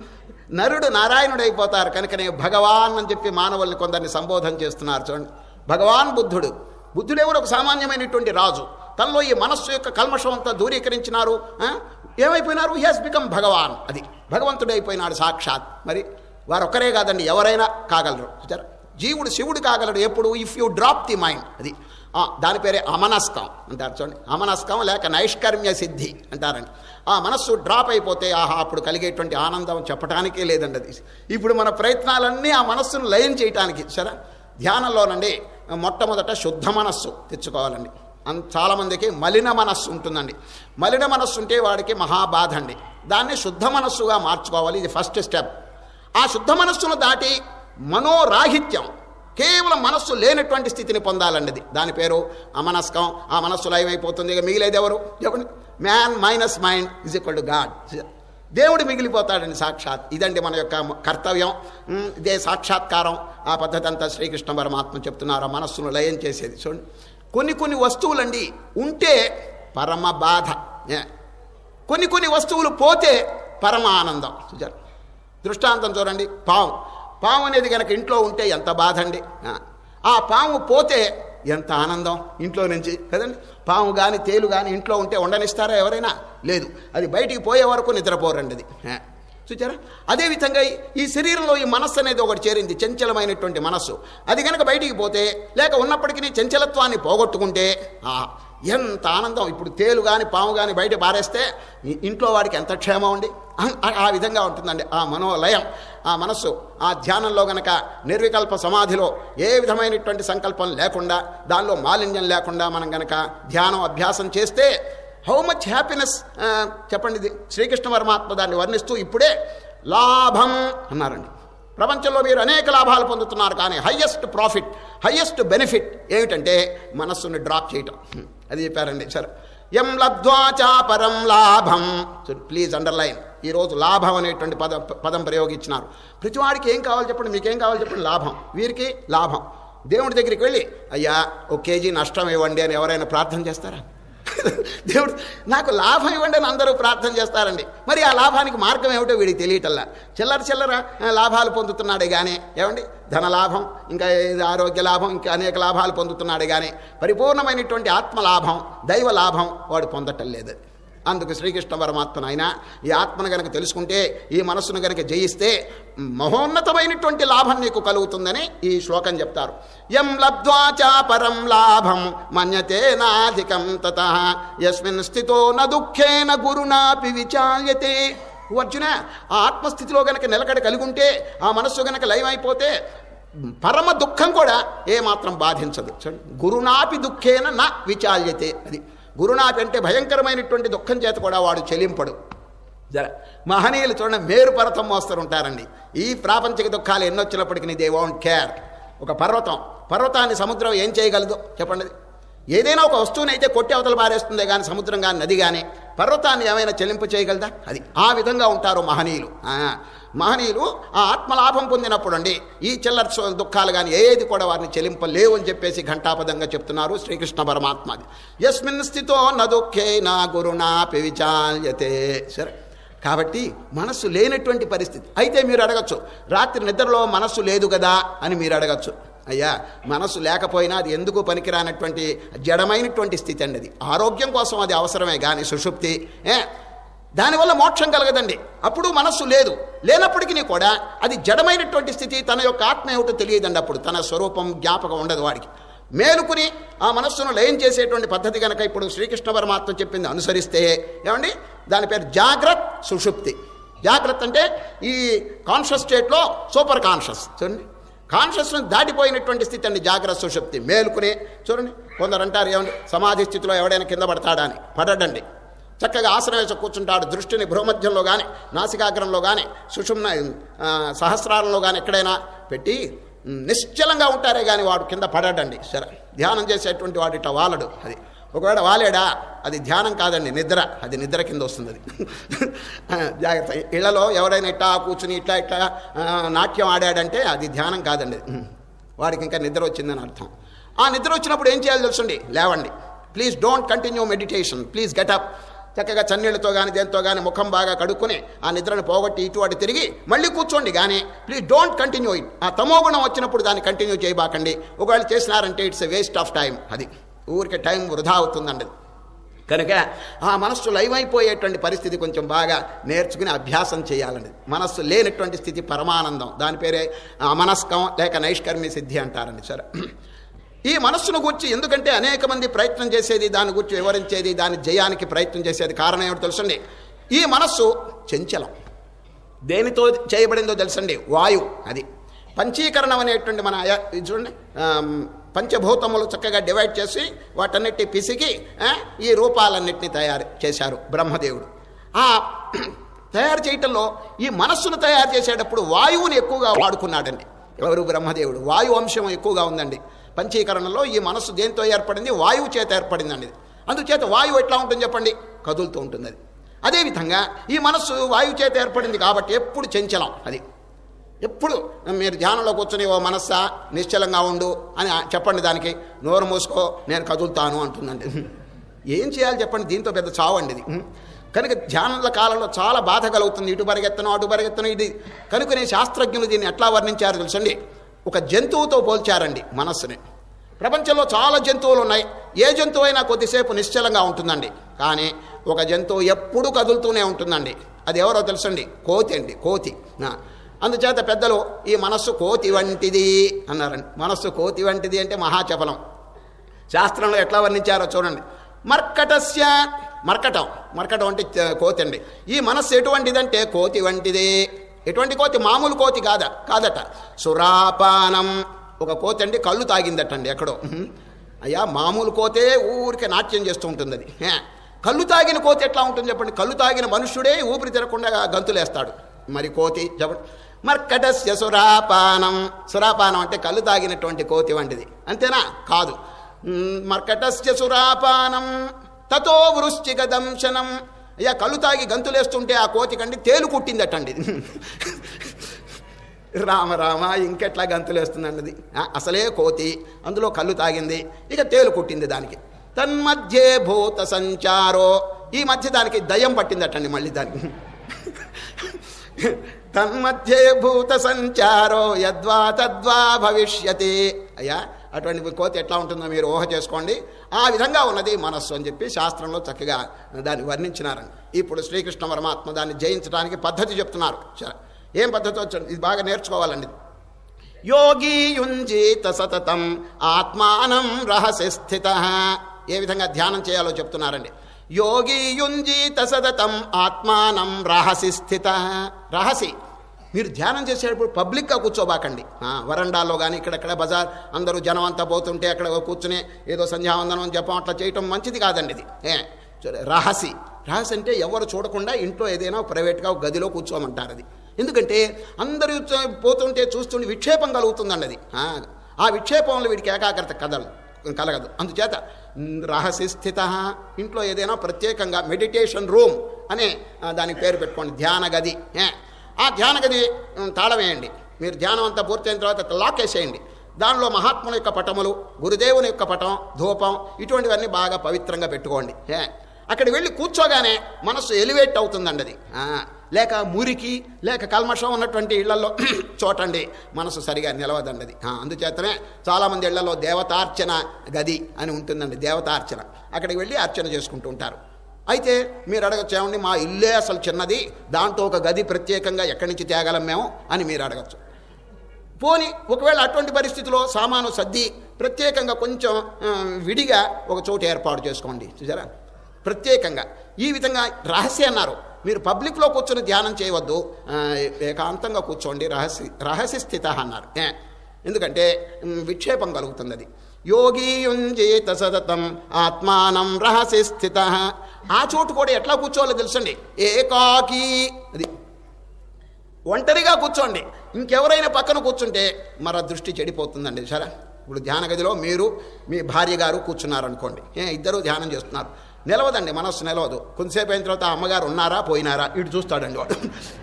Speaker 3: నరుడు నారాయణుడు అయిపోతారు కనుకనే భగవాన్ అని చెప్పి మానవుల్ని కొందరిని సంబోధన చేస్తున్నారు చూడండి భగవాన్ బుద్ధుడు బుద్ధుడెవరు ఒక సామాన్యమైనటువంటి రాజు తనలో ఈ మనస్సు యొక్క కల్మషం అంతా దూరీకరించినారు ఆ? ఏమైపోయినారు హీ హాస్ బికమ్ భగవాన్ అది భగవంతుడు అయిపోయినాడు సాక్షాత్ మరి వారు ఒక్కరే కాదండి ఎవరైనా కాగలరు చూచారా జీవుడు శివుడు కాగలడు ఎప్పుడు if you drop the mind అది ఆ, దాని పేరే అమనస్కం అంటారు చూడండి అమనస్కం లేక నైష్కర్మ్య సిద్ధి అంటారండి ఆ మనస్సు డ్రాప్ అయిపోతే ఆహా అప్పుడు కలిగేటువంటి ఆనందం చెప్పటానికే లేదండి అది ఇప్పుడు మన ప్రయత్నాలన్నీ ఆ మనస్సును లయం చేయటానికి సరే ధ్యానంలోనండి మొట్టమొదట శుద్ధ మనస్సు తెచ్చుకోవాలండి అన్- చాలామందికి మలిన మనస్సు ఉంటుందండి మలిన మనస్సు ఉంటే వాడికి మహాబాధ అండి దాన్ని శుద్ధ మనస్సుగా మార్చుకోవాలి ఇది ఫస్ట్ స్టెప్ ఆ శుద్ధ మనస్సును దాటి మనోరాహిత్యం కేవలం మనస్సు లేనటువంటి స్థితిని పొందాలండి ఇది దాని పేరు అమనస్కం ఆ మనస్సులో ఏమైపోతుంది ఇక మిగిలేది ఎవరు చెప్పండి man minus mind is equal to God దేవుడు మిగిలిపోతాడండి సాక్షాత్ ఇదండి మన యొక్క కర్తవ్యం ఉమ్, ఇదే సాక్షాత్కారం ఆ పద్ధతి అంతా శ్రీకృష్ణ పరమాత్మ చెప్తున్నారు ఆ మనస్సును లయం చేసేది చూడండి కొన్ని కొన్ని వస్తువులండి ఉంటే పరమ బాధ ఏ. కొన్ని కొన్ని వస్తువులు పోతే పరమ ఆనందం చూచారు దృష్టాంతం చూడండి పాము పాము అనేది కనుక ఇంట్లో ఉంటే ఎంత బాధ అండి ఆ. ఆ పాము పోతే ఎంత ఆనందం ఇంట్లో నుంచి కదండి పాము కానీ తేలు కానీ ఇంట్లో ఉంటే ఉండనిస్తారా ఎవరైనా లేదు అది బయటికి పోయే వరకు నిద్రపోరండి అది ఆ. చూచారా అదేవిధంగా ఈ- ఈ శరీరంలో ఈ మనస్సు అనేది ఒకటి చేరింది చంచలమైనటువంటి మనస్సు అది కనుక బయటికి పోతే లేక ఉన్నప్పటికీ చంచలత్వాన్ని పోగొట్టుకుంటే ఆ, ఎంత ఆనందం ఇప్పుడు తేలు కానీ పాము కానీ బయట పారేస్తే ఈ ఇంట్లో వాడికి ఎంత క్షేమం అండి ఆ- ఆ- ఆ విధంగా ఉంటుందండి ఆ మనోలయం ఆ మనస్సు ఆ ధ్యానంలో గనక నిర్వికల్ప సమాధిలో ఏ విధమైనటువంటి సంకల్పం లేకుండా దానిలో మాలిన్యం లేకుండా మనం గనక ధ్యానం అభ్యాసం చేస్తే హౌ మచ్ హ్యాపీనెస్ చెప్పండి ఇది శ్రీకృష్ణ పరమాత్మ దాన్ని వర్ణిస్తూ ఇప్పుడే లాభం అన్నారండి ప్రపంచంలో మీరు అనేక లాభాలు పొందుతున్నారు కానీ హయ్యెస్ట్ ప్రాఫిట్ హయ్యెస్ట్ బెనిఫిట్ ఏమిటంటే మనస్సుని డ్రాప్ చేయటం హ్మ్. అది చెప్పారండి సరే ఎం లబ్ధ్వాచా పరం లాభం ప్లీజ్ అండర్లైన్ ఈరోజు లాభం అనేటువంటి పదం పదం ప్రయోగించినారు ప్రతివాడికి ఏం కావాలి చెప్పండి మీకేం కావాలి చెప్పండి లాభం వీరికి లాభం దేవుడి దగ్గరికి వెళ్ళి అయ్యా ఒక కేజీ నష్టం ఇవ్వండి అని ఎవరైనా ప్రార్థన చేస్తారా దేవుడు నాకు లాభం ఇవ్వండి అని అందరూ ప్రార్థన చేస్తారండి మరి ఆ లాభానికి మార్గం ఏమిటో వీడికి తెలియటల్లా చిల్లర చిల్లర ఆ, లాభాలు పొందుతున్నాడే కానీ ఏమండి ధన లాభం ఇంకా ఏది ఆరోగ్య లాభం ఇంకా అనేక లాభాలు పొందుతున్నాడే కానీ పరిపూర్ణమైనటువంటి ఆత్మ లాభం దైవ లాభం వాడు పొందటం లేదు అందుకు శ్రీకృష్ణ పరమాత్మను ఆయన ఈ ఆత్మను గనక తెలుసుకుంటే ఈ మనస్సును గనక జయిస్తే మహోన్నతమైనటువంటి లాభం నీకు కలుగుతుందని ఈ శ్లోకం చెప్తారు ఎం లబ్ధ్వాచా పరం లాభం మన్యతే నాధికం తత యస్మిన్ స్థితో న దుఃఖేన గురునాపి విచాల్యతే ఓ అర్జున ఆ ఆత్మస్థితిలో గనక నిలకడ కలిగి ఉంటే ఆ మనస్సు గనక లయమైపోతే పరమ దుఃఖం కూడా ఏమాత్రం బాధించదు చూడండి గురునాపి దుఃఖేన నా విచాల్యతే అది గురునాపి అంటే భయంకరమైనటువంటి దుఃఖం చేత కూడా వాడు చెలింపడు జర మహనీయులు చూడండి మేరు పర్వతం మోస్తరు ఉంటారండి ఈ ప్రాపంచిక దుఃఖాలు ఎన్నొచ్చినప్పటికీ దే వోంట్ కేర్ ఒక పర్వతం పర్వతాన్ని సముద్రం ఏం చేయగలదు చెప్పండి ఏదైనా ఒక వస్తువుని అయితే కొట్టి అవతల పారేస్తుందే కానీ సముద్రం కానీ నది కానీ పర్వతాన్ని ఏమైనా చెల్లింపు చేయగలదా అది ఆ విధంగా ఉంటారు మహనీయులు ఆ, మహనీయులు ఆ ఆత్మలాభం పొందినప్పుడు అండి ఈ చిల్లర సో- దుఃఖాలు కానీ ఏది కూడా వారిని చెల్లింపలేవు అని చెప్పేసి ఘంటాపదంగా చెప్తున్నారు శ్రీకృష్ణ పరమాత్మది యస్మిన్ స్థితో న దుఃఖే నా గురునా విచాల్యతే సరే కాబట్టి మనస్సు లేనటువంటి పరిస్థితి అయితే మీరు అడగచ్చు రాత్రి నిద్రలో మనస్సు లేదు కదా అని మీరు అడగచ్చు అయ్యా మనస్సు లేకపోయినా అది ఎందుకు పనికిరానటువంటి జడమైనటువంటి స్థితి అండి అది ఆరోగ్యం కోసం అది అవసరమే కానీ సుషుప్తి ఏ దానివల్ల మోక్షం కలగదండి అప్పుడు మనస్సు లేదు లేనప్పటికీ కూడా అది జడమైనటువంటి స్థితి తన యొక్క ఆత్మ ఏమిటో తెలియదండి అప్పుడు తన స్వరూపం జ్ఞాపకం ఉండదు వాడికి మేలుకుని ఆ మనస్సును లయం చేసేటువంటి పద్ధతి కనుక ఇప్పుడు శ్రీకృష్ణ పరమాత్మ చెప్పింది అనుసరిస్తే ఏమండి దాని పేరు జాగ్రత్త సుషుప్తి జాగ్రత్త అంటే ఈ కాన్షియస్ స్టేట్లో సూపర్ కాన్షియస్ చూడండి కాన్షియస్నెస్ దాటిపోయినటువంటి స్థితి అండి జాగ్రత్త సుషుప్తి మేలుకునే చూడండి కొందరు అంటారు ఏమండి సమాధి స్థితిలో ఎవడైనా కింద పడతాడా అని పడడండి చక్కగా ఆసనం వేసి కూర్చుంటాడు దృష్టిని భ్రూమధ్యంలో కానీ నాసికాగ్రంలో కానీ సుషుమ్న ఆ, సహస్రారంలో కానీ ఎక్కడైనా పెట్టి ఉమ్, నిశ్చలంగా ఉంటారే కానీ వాడు కింద పడడండి సరే ధ్యానం చేసేటువంటి వాడు ఇట్లా వాలడు అది ఒకవేళ వాలేడా అది ధ్యానం కాదండి నిద్ర అది నిద్ర కింద వస్తుంది అది ఆ, జాగ్రత్త ఇళ్లలో ఎవరైనా ఇట్లా కూర్చుని ఇట్లా ఇట్లా ఆ, నాట్యం ఆడాడంటే అది ధ్యానం కాదండి ఉమ్, వాడికి ఇంకా నిద్ర వచ్చిందని అర్థం ఆ నిద్ర వచ్చినప్పుడు ఏం చేయాలి తెలుసండి లేవండి please don't continue meditation please get up చక్కగా చన్నీళ్ళతో కానీ దేంతో కానీ ముఖం బాగా కడుక్కొని ఆ నిద్రను పోగొట్టి ఇటు అటు తిరిగి మళ్ళీ కూర్చోండి కానీ ప్లీజ్ డోంట్ కంటిన్యూ ఇట్ ఆ తమోగుణం వచ్చినప్పుడు దాన్ని కంటిన్యూ చేయబాకండి ఒకవేళ చేసినారంటే it's a waste of time అది ఊరికే టైం వృధా అవుతుందండి కనుక ఆ మనస్సు లైవైపోయేటువంటి పరిస్థితి కొంచెం బాగా నేర్చుకుని అభ్యాసం చేయాలండి మనస్సు లేనటువంటి స్థితి పరమానందం దాని పేరే అమనస్కం లేక నైష్కర్మ్య సిద్ధి అంటారండి సరే ఈ మనస్సును గూర్చి ఎందుకంటే అనేక మంది ప్రయత్నం చేసేది దాని గురించి వివరించేది దాని జయానికి ప్రయత్నం చేసేది కారణం ఏమిటో తెలుసండి ఈ మనస్సు చంచలం దేనితో చేయబడిందో తెలుసండి వాయు అది పంచీకరణం అనేటువంటి మన అయ- ఇది చూడండి ఆమ్, పంచభూతములు చక్కగా డివైడ్ చేసి వాటన్నిటి పిసికి ఆ, ఈ రూపాలన్నింటినీ తయారు చేశారు బ్రహ్మదేవుడు ఆ తయారు చేయటంలో ఈ మనస్సును తయారు చేసేటప్పుడు వాయువుని ఎక్కువగా వాడుకున్నాడండి ఎవరు బ్రహ్మదేవుడు వాయు అంశం ఎక్కువగా ఉందండి పంచీకరణలో ఈ మనస్సు దేంతో ఏర్పడింది వాయువు చేత ఏర్పడిందండి ఇది. అందుచేత వాయువు ఎట్లా ఉంటుంది చెప్పండి కదులుతూ ఉంటుంది అది అదేవిధంగా ఈ మనస్సు వాయువు చేత ఏర్పడింది కాబట్టి ఎప్పుడు చంచలం అది ఎప్పుడు మీరు ధ్యానంలో కూర్చొని ఓ మనస్సా నిశ్చలంగా ఉండు అని చెప్పండి దానికి నోరు మూసుకో నేను కదులుతాను అంటుందండి ఏం చేయాలి చెప్పండి దీంతో పెద్ద చావండి ఇది కనుక ధ్యానాల కాలంలో చాలా బాధ కలుగుతుంది ఇటు పరిగెత్తను అటు పరిగెత్తను ఇది కనుకనే శాస్త్రజ్ఞులు దీన్ని ఎట్లా వర్ణించారు తెలుసండి ఒక జంతువుతో పోల్చారండి మనస్సుని ప్రపంచంలో చాలా జంతువులు ఉన్నాయి ఏ జంతువు అయినా కొద్దిసేపు నిశ్చలంగా ఉంటుందండి కానీ ఒక జంతువు ఎప్పుడూ కదులుతూనే ఉంటుందండి అది ఎవరో తెలుసండి కోతి అండి కోతి ఆ. అందుచేత పెద్దలు ఈ మనస్సు కోతి వంటిది అన్నారండి మనస్సు కోతి వంటిది అంటే మహాచపలం శాస్త్రంలో ఎట్లా వర్ణించారో చూడండి మర్కటస్య మర్కటం మర్కటం అంటే చ- కోతి అండి ఈ మనస్సు ఎటువంటిదంటే కోతి వంటిదే ఎటువంటి కోతి మామూలు కోతి కాదా కాదట సురాపానం ఒక కోతి అండి కళ్ళు తాగిందటండి ఎక్కడో ఉహుం. అయ్యా మామూలు కోతే ఊరికే నాట్యం చేస్తూ ఉంటుంది అది హే. కళ్ళు తాగిన కోతి ఎట్లా ఉంటుంది చెప్పండి కళ్ళు తాగిన మనుష్యుడే ఊపిరి తిరగకుండా గంతులేస్తాడు మరి కోతి చెప్పండి మర్కటస్య సురాపానం సురాపానం అంటే కళ్ళు తాగినటువంటి కోతి వంటిది అంతేనా కాదు మ్, మర్కటస్య సురాపానం తతో వృశ్చిక దంశనం అయ్యా కళ్ళు తాగి గంతులేస్తుంటే ఆ కోతి కండి తేలు కుట్టిందటండి రామ రామ ఇంకెట్లా గంతులేస్తుందన్నది ఆ, అసలే కోతి అందులో కళ్ళు తాగింది ఇక తేలు కుట్టింది దానికి తన్మధ్యే భూత సంచారో ఈ మధ్య దానికి దయ్యం పట్టిందటండి మళ్ళీ దానికి తన్మధ్యే భూత సంచారో యద్వా తద్వా భవిష్యతి అయ్యా అటువంటి కోతి ఎట్లా ఉంటుందో మీరు ఊహ చేసుకోండి ఆ విధంగా ఉన్నది మనస్సు అని చెప్పి శాస్త్రంలో చక్కగా దాన్ని వర్ణించినారండి ఇప్పుడు శ్రీకృష్ణ పరమాత్మ దాన్ని జయించడానికి పద్ధతి చెప్తున్నారు సరే ఏం పద్ధతి వచ్చండి ఇది బాగా నేర్చుకోవాలండి యోగి యుంజీత సతతం ఆత్మానం రహసి స్థిత ఏ విధంగా ధ్యానం చేయాలో చెప్తున్నారండి యోగి యుంజీత సతతం ఆత్మానం రహసి స్థిత రహసి మీరు ధ్యానం చేసేటప్పుడు పబ్లిక్గా కూర్చోబాకండి ఆ, వరండాలో కానీ ఇక్కడెక్కడ బజార్ అందరూ జనం అంతా పోతుంటే అక్కడ కూర్చుని ఏదో సంధ్యావందనం జపం అట్లా చేయటం మంచిది కాదండి ఇది ఏ చూడ, రహసి రహసి అంటే ఎవరు చూడకుండా ఇంట్లో ఏదైనా ప్రైవేట్గా ఒక గదిలో కూర్చోమంటారు అది ఎందుకంటే అందరూ చూ- పోతుంటే చూస్తుంటే విక్షేపం కలుగుతుందండి అది ఆ, ఆ విక్షేపంలో వీడికి ఏకాగ్రత కదలు కలగదు అందుచేత మ్, రహస్య స్థిత ఇంట్లో ఏదైనా ప్రత్యేకంగా మెడిటేషన్ రూమ్ అనే ఆ, దానికి పేరు పెట్టుకోండి ధ్యాన గది ఏ, ఆ ధ్యాన గది మ్, తాళం వేయండి మీరు ధ్యానం అంతా పూర్తయిన తర్వాత లాక్ వేసేయండి దానిలో మహాత్ముల యొక్క పటములు గురుదేవుని యొక్క పటం ధూపం ఇటువంటివన్నీ బాగా పవిత్రంగా పెట్టుకోండి ఏ, అక్కడ వెళ్ళి కూర్చోగానే మనస్సు ఎలివేట్ అవుతుందండి అది ఆ, లేక మురికి లేక కల్మషం ఉన్నటువంటి ఇళ్లలో చోటండి మనసు సరిగా నిలవదండి అది ఆ, అందుచేతనే చాలామంది ఇళ్లలో దేవతార్చన గది అని ఉంటుందండి దేవతార్చన అక్కడికి వెళ్ళి అర్చన చేసుకుంటూ ఉంటారు అయితే మీరు అడగచ్చు ఏమండి మా ఇల్లే అసలు చిన్నది దాంట్లో ఒక గది ప్రత్యేకంగా ఎక్కడి నుంచి తేగలం మేము అని మీరు అడగచ్చు పోని ఒకవేళ అటువంటి పరిస్థితిలో సామాను సర్ది ప్రత్యేకంగా కొంచెం ఆ, విడిగా ఒక చోటు ఏర్పాటు చేసుకోండి చూసారా ప్రత్యేకంగా ఈ విధంగా రహస్య అన్నారు మీరు పబ్లిక్లో కూర్చొని ధ్యానం చేయవద్దు ఆ, ఏకాంతంగా కూర్చోండి రహస్య రహస్య స్థిత అన్నారు ఏ, ఎందుకంటే ఉమ్, విక్షేపం కలుగుతుంది అది యోగీయుంజేత సతతం ఆత్మానం రహస్య స్థిత ఆ చోటు కూడా ఎట్లా కూర్చోవాలో తెలుసండి ఏకాకి అది ఒంటరిగా కూర్చోండి ఇంకెవరైనా పక్కన కూర్చుంటే మన దృష్టి చెడిపోతుందండి సరే ఇప్పుడు ధ్యాన గదిలో మీరు మీ భార్య గారు కూర్చున్నారనుకోండి ఏ ఇద్దరు ధ్యానం చేస్తున్నారు నిలవదండి మనస్సు నిలవదు కొంతసేపు అయిన తర్వాత ఆ అమ్మగారు ఉన్నారా పోయినారా ఇటు చూస్తాడండి వాడు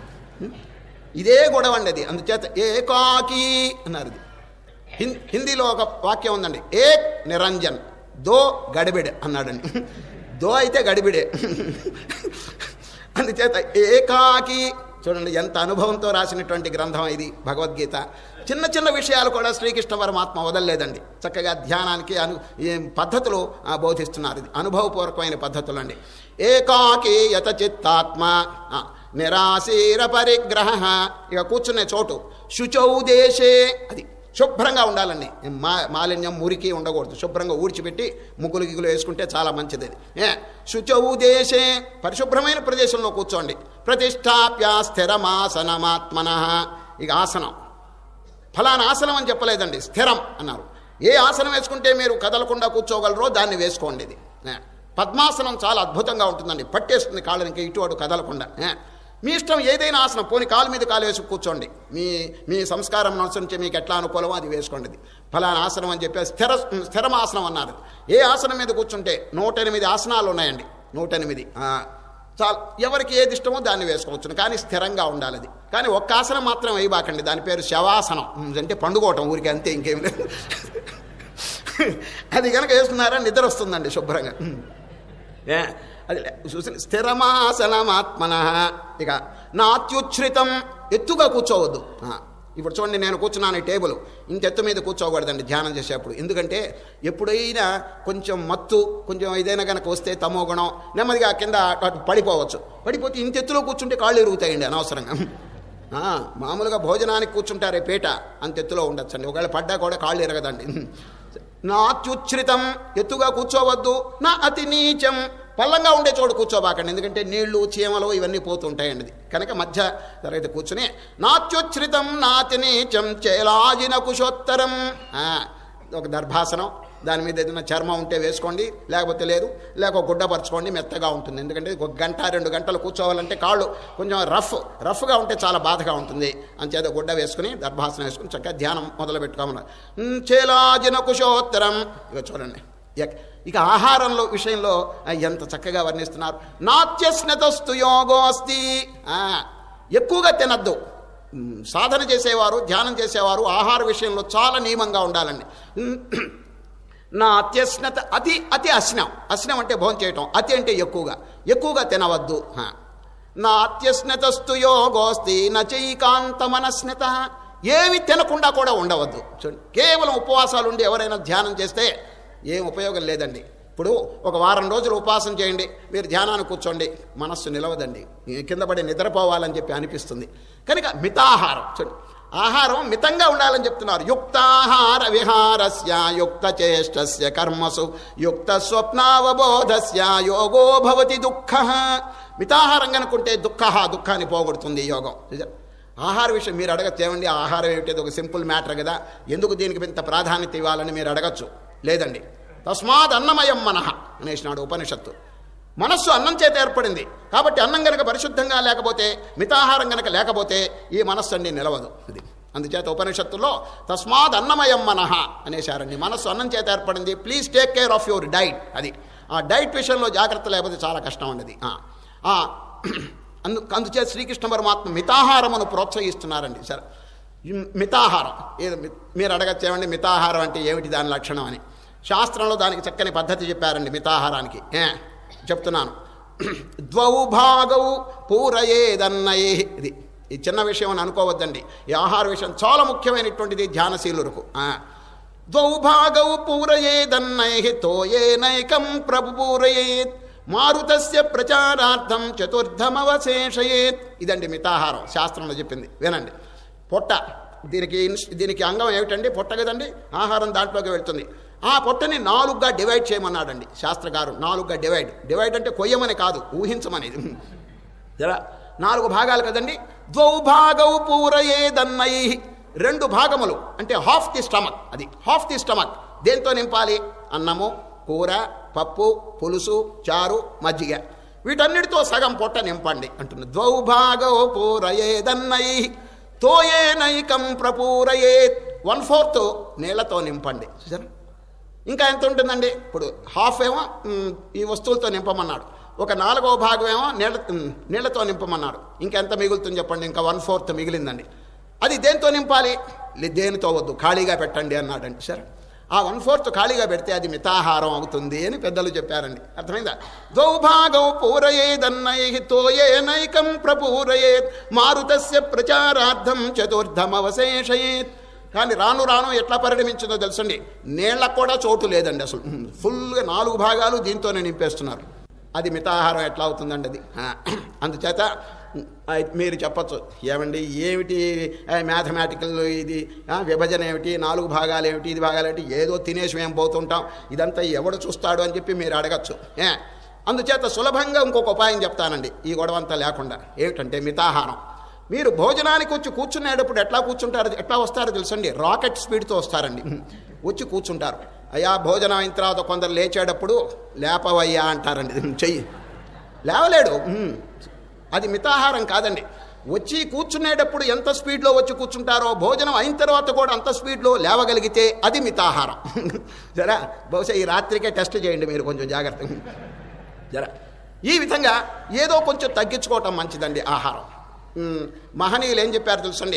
Speaker 3: ఇదే గొడవ అండి అది అందుచేత ఏకాకి అన్నారు ఇది హిం- హిందీలో ఒక వాక్యం ఉందండి ఏక్ నిరంజన్ దో గడిబిడే అన్నాడండి దో అయితే గడిబిడే అందుచేత ఏకాకి చూడండి ఎంత అనుభవంతో రాసినటువంటి గ్రంథం ఇది భగవద్గీత చిన్న చిన్న విషయాలు కూడా శ్రీకృష్ణ పరమాత్మ వదలలేదండి చక్కగా ధ్యానానికి అను ఈ పద్ధతులు ఆ, బోధిస్తున్నారు ఇది అనుభవపూర్వకమైన పద్ధతులు అండి ఏకాకి యత చిత్తాత్మ ఆ, నిరాశీర పరిగ్రహ ఇక కూర్చునే చోటు శుచౌ దేశే అది శుభ్రంగా ఉండాలండి మా మాలిన్యం మురికి ఉండకూడదు శుభ్రంగా ఊడ్చిపెట్టి ముగ్గులు గిగులు వేసుకుంటే చాలా మంచిది అది ఏ శుచౌ దేశే పరిశుభ్రమైన ప్రదేశంలో కూర్చోండి ప్రతిష్టాప్య స్థిరమాసనమాత్మన ఇక ఆసనం ఫలానా ఆసనం అని చెప్పలేదండి స్థిరం అన్నారు ఏ ఆసనం వేసుకుంటే మీరు కదలకుండా కూర్చోగలరో దాన్ని వేసుకోండి ఇది ఏ, పద్మాసనం చాలా అద్భుతంగా ఉంటుందండి పట్టేస్తుంది కాళ్ళనికి ఇటు అటు కదలకుండా ఏ, మీ ఇష్టం ఏదైనా ఆసనం పోని కాలు మీద కాలు వేసి కూర్చోండి మీ మీ సంస్కారం అనుసరించి మీకు ఎట్లా అనుకూలమో అది వేసుకోండి ఇది ఫలానా ఆసనం అని చెప్పి స్థిర స్థిరమాసనం అన్నారు ఏ ఆసనం మీద కూర్చుంటే నూట ఎనిమిది ఆసనాలు ఉన్నాయండి నూట ఎనిమిది ఆ, చాలు ఎవరికి ఏది ఇష్టమో దాన్ని వేసుకోవచ్చును కానీ స్థిరంగా ఉండాలి అది కానీ ఒక్క ఆసనం మాత్రం వేయబాకండి దాని పేరు శవాసనం ఉమ్, అంటే పండుకోవటం ఊరికి అంతే ఇంకేం లేదు అది కనుక వేసుకున్నారా నిద్ర వస్తుందండి శుభ్రంగా ఉమ్. ఏ, అది లే- చూసి స్థిరమాసనమాత్మన ఇక నాత్యుచ్ఛ్రితం ఎత్తుగా కూర్చోవద్దు ఆ, ఇప్పుడు చూడండి నేను కూర్చున్నాను ఈ టేబుల్ ఇంత ఎత్తు మీద కూర్చోకూడదండి ధ్యానం చేసేప్పుడు ఎందుకంటే ఎప్పుడైనా కొంచెం మత్తు కొంచెం ఏదైనా కనుక వస్తే తమో గుణం నెమ్మదిగా కింద అటు అటు పడిపోవచ్చు పడిపోతే ఇంత ఎత్తులో కూర్చుంటే కాళ్ళు ఎరుగుతాయండి అనవసరంగా ఆ, మామూలుగా భోజనానికి కూర్చుంటారే పీట అంత ఎత్తులో ఉండొచ్చండి ఒకవేళ పడ్డా కూడా కాళ్ళు ఎరగదండి నాత్యుచ్ఛ్రితం ఎత్తుగా కూర్చోవద్దు నా అతి నీచం పల్లంగా ఉండే చోటు కూర్చోబాకండి ఎందుకంటే నీళ్లు చీమలు ఇవన్నీ పోతుంటాయండి ఇది. కనుక మధ్య తరగతి కూర్చుని నాత్యుచ్ఛ్రితం నాతి నీచం చేలాజిన కుశోత్తరం ఆ, ఒక దర్భాసనం దాని మీద ఏదైనా చర్మం ఉంటే వేసుకోండి లేకపోతే లేదు లేక ఒక గుడ్డ పరచుకోండి మెత్తగా ఉంటుంది ఎందుకంటే ఒక గంట రెండు గంటలు కూర్చోవాలంటే కాళ్ళు కొంచెం రఫ్ రఫ్గా ఉంటే చాలా బాధగా ఉంటుంది అంచేత గుడ్డ వేసుకుని దర్భాసనం వేసుకుని చక్కగా ధ్యానం మొదలు పెట్టుకోమన్నారు "ఉమ్, చేలాజిన కుశోత్తరం ఇక చూడండి ఇక- ఇక ఆహారంలో విషయంలో ఆ, ఎంత చక్కగా వర్ణిస్తున్నారు నాత్యస్నతస్తు యోగోస్తి ఆ, ఎక్కువగా తినద్దు ఉమ్, సాధన చేసేవారు ధ్యానం చేసేవారు ఆహార విషయంలో చాలా నియమంగా ఉండాలండి ఉమ్, నా అత్యస్నత అతి అతి అస్నం అస్నం అంటే భోజనం చేయటం అతి అంటే ఎక్కువగా ఎక్కువగా తినవద్దు హ. నా అత్యస్నతస్తు యోగోస్తి నచైకాంత మనస్నత ఏమి తినకుండా కూడా ఉండవద్దు చూడండి కేవలం ఉపవాసాలు ఉండి ఎవరైనా ధ్యానం చేస్తే ఏం ఉపయోగం లేదండి ఇప్పుడు ఒక వారం రోజులు ఉపవాసం చేయండి మీరు ధ్యానాన్ని కూర్చోండి మనస్సు నిలవదండి కింద పడి నిద్రపోవాలని చెప్పి అనిపిస్తుంది కనుక మితాహారం చూడండి ఆహారం మితంగా ఉండాలని చెప్తున్నారు యుక్తాహార విహారస్య యుక్త చేష్టస్య కర్మసు యుక్త స్వప్నావబోధస్య యోగో భవతి దుఃఖ మితాహారం కనుకుంటే దుఃఖ దుఃఖాన్ని పోగొడుతుంది ఈ యోగం నిజం. ఆహార విషయం మీరు అడగచ్చు ఏమండి ఆహారం ఏమిటి అది ఒక సింపుల్ మ్యాటర్ కదా ఎందుకు దీనికి ఇంత ప్రాధాన్యత ఇవ్వాలని మీరు అడగచ్చు లేదండి తస్మాత్ అన్నమయం మనః అనేసినాడు ఉపనిషత్తు మనస్సు అన్నం చేత ఏర్పడింది కాబట్టి అన్నం గనక పరిశుద్ధంగా లేకపోతే మితాహారం గనక లేకపోతే ఈ మనస్సు అండి నిలవదు ఇది అందుచేత ఉపనిషత్తులో తస్మాత్ అన్నమయం మనః అనేశారండి మనస్సు అన్నం చేత ఏర్పడింది please take care of your diet అది ఆ డైట్ విషయంలో జాగ్రత్త లేకపోతే చాలా కష్టం ఉండదు ఆ, ఆ, అందు అందుచేత శ్రీకృష్ణ పరమాత్మ మితాహారమును ప్రోత్సహిస్తున్నారండి సరే ఈ మితాహారం ఏదో మీ- మీరు అడగచ్చు ఏమండి మితాహారం అంటే ఏమిటి దాని లక్షణం అని శాస్త్రంలో దానికి చక్కని పద్ధతి చెప్పారండి మితాహారానికి ఏ చెప్తున్నాను ద్వౌ భాగౌ పూరయేదన్నయే ఇది ఈ చిన్న విషయం అని అనుకోవద్దండి ఈ ఆహార విషయం చాలా ముఖ్యమైనటువంటిది ధ్యానశీలులకు ఆ. ద్వౌ భాగౌ పూరయేదన్నై తోయేనైకం ప్రభుపూరయేత్ మారుతస్య ప్రచారార్థం చతుర్థమవశేషయేత్ ఇదండి మితాహారం శాస్త్రంలో చెప్పింది వినండి పొట్ట దీనికి ఇన్స్- దీనికి అంగం ఏమిటండి పొట్ట కదండి ఆహారం దాంట్లోకి వెళ్తుంది ఆ పొట్టని నాలుగుగా డివైడ్ చేయమన్నాడండి శాస్త్రకారు నాలుగుగా డివైడ్ డివైడ్ అంటే కొయ్యమని కాదు ఊహించమనేది జరా నాలుగు భాగాలు కదండి ద్వౌ భాగౌ పూరయేదన్నై రెండు భాగములు అంటే హాఫ్ ది స్టమక్ అది హాఫ్ ది స్టమక్ దేంతో నింపాలి అన్నము కూర పప్పు పులుసు చారు మజ్జిగ వీటన్నిటితో సగం పొట్ట నింపండి అంటుంది ద్వౌ భాగౌ పూరయేదన్నై తోయేనైకం ప్రపూరయేత్ వన్ ఫోర్త్ నీళ్లతో నింపండి చూసారా ఇంకా ఎంత ఉంటుందండి ఇప్పుడు హాఫ్ ఏమో మ్, ఈ వస్తువులతో నింపమన్నాడు ఒక నాలుగో భాగం ఏమో నీళ్ళ మ్, నీళ్లతో నింపమన్నాడు ఇంకెంత మిగులుతుంది చెప్పండి ఇంకా వన్ ఫోర్త్ మిగిలిందండి అది దేంతో నింపాలి లే- దేనితో వద్దు ఖాళీగా పెట్టండి అన్నాడండి సరే ఆ వన్ ఫోర్త్ ఖాళీగా పెడితే అది మితాహారం అవుతుంది అని పెద్దలు చెప్పారండి అర్థమైందా దౌభాగౌ పూరయేదన్నై తోయేనైకం ప్రపూరయేత్ మారుతస్య ప్రచారార్థం చతుర్థమవశేషయేత్ కానీ రాను రాను ఎట్లా పరిణమించిందో తెలుసండి నీళ్ళకు కూడా చోటు లేదండి అసలు ఫుల్గా నాలుగు భాగాలు దీంతోనే నింపేస్తున్నారు అది మితాహారం ఎట్లా అవుతుందండి అది ఆ, అందుచేత ఆ, మీరు చెప్పచ్చు ఏమండి ఏమిటి మ్యాథమెటికల్ ఇది ఆ, విభజన ఏమిటి నాలుగు భాగాలు ఏమిటి ఇది భాగాలు ఏమిటి ఏదో తినేసి మేము పోతుంటాం ఇదంతా ఎవడు చూస్తాడు అని చెప్పి మీరు అడగచ్చు ఏ అందుచేత సులభంగా ఇంకొక ఉపాయం చెప్తానండి ఈ గొడవంతా లేకుండా ఏమిటంటే మితాహారం మీరు భోజనానికి వచ్చి కూర్చునేటప్పుడు ఎట్లా కూర్చుంటారు ఎట్లా వస్తారో తెలుసండి రాకెట్ స్పీడ్తో వస్తారండి వచ్చి కూర్చుంటారు అయ్యా భోజనం అయిన తర్వాత కొందరు లేచేటప్పుడు లేపవయ్యా అంటారండి చెయ్యి లేవలేడు ఉమ్. అది మితాహారం కాదండి వచ్చి కూర్చునేటప్పుడు ఎంత స్పీడ్లో వచ్చి కూర్చుంటారో భోజనం అయిన తర్వాత కూడా అంత స్పీడ్లో లేవగలిగితే అది మితాహారం సరే బహుశా ఈ రాత్రికే టెస్ట్ చేయండి మీరు కొంచెం జాగ్రత్తగా జర ఈ విధంగా ఏదో కొంచెం తగ్గించుకోవటం మంచిదండి ఆహారం మ్, మహనీయులు ఏం చెప్పారు తెలుసండి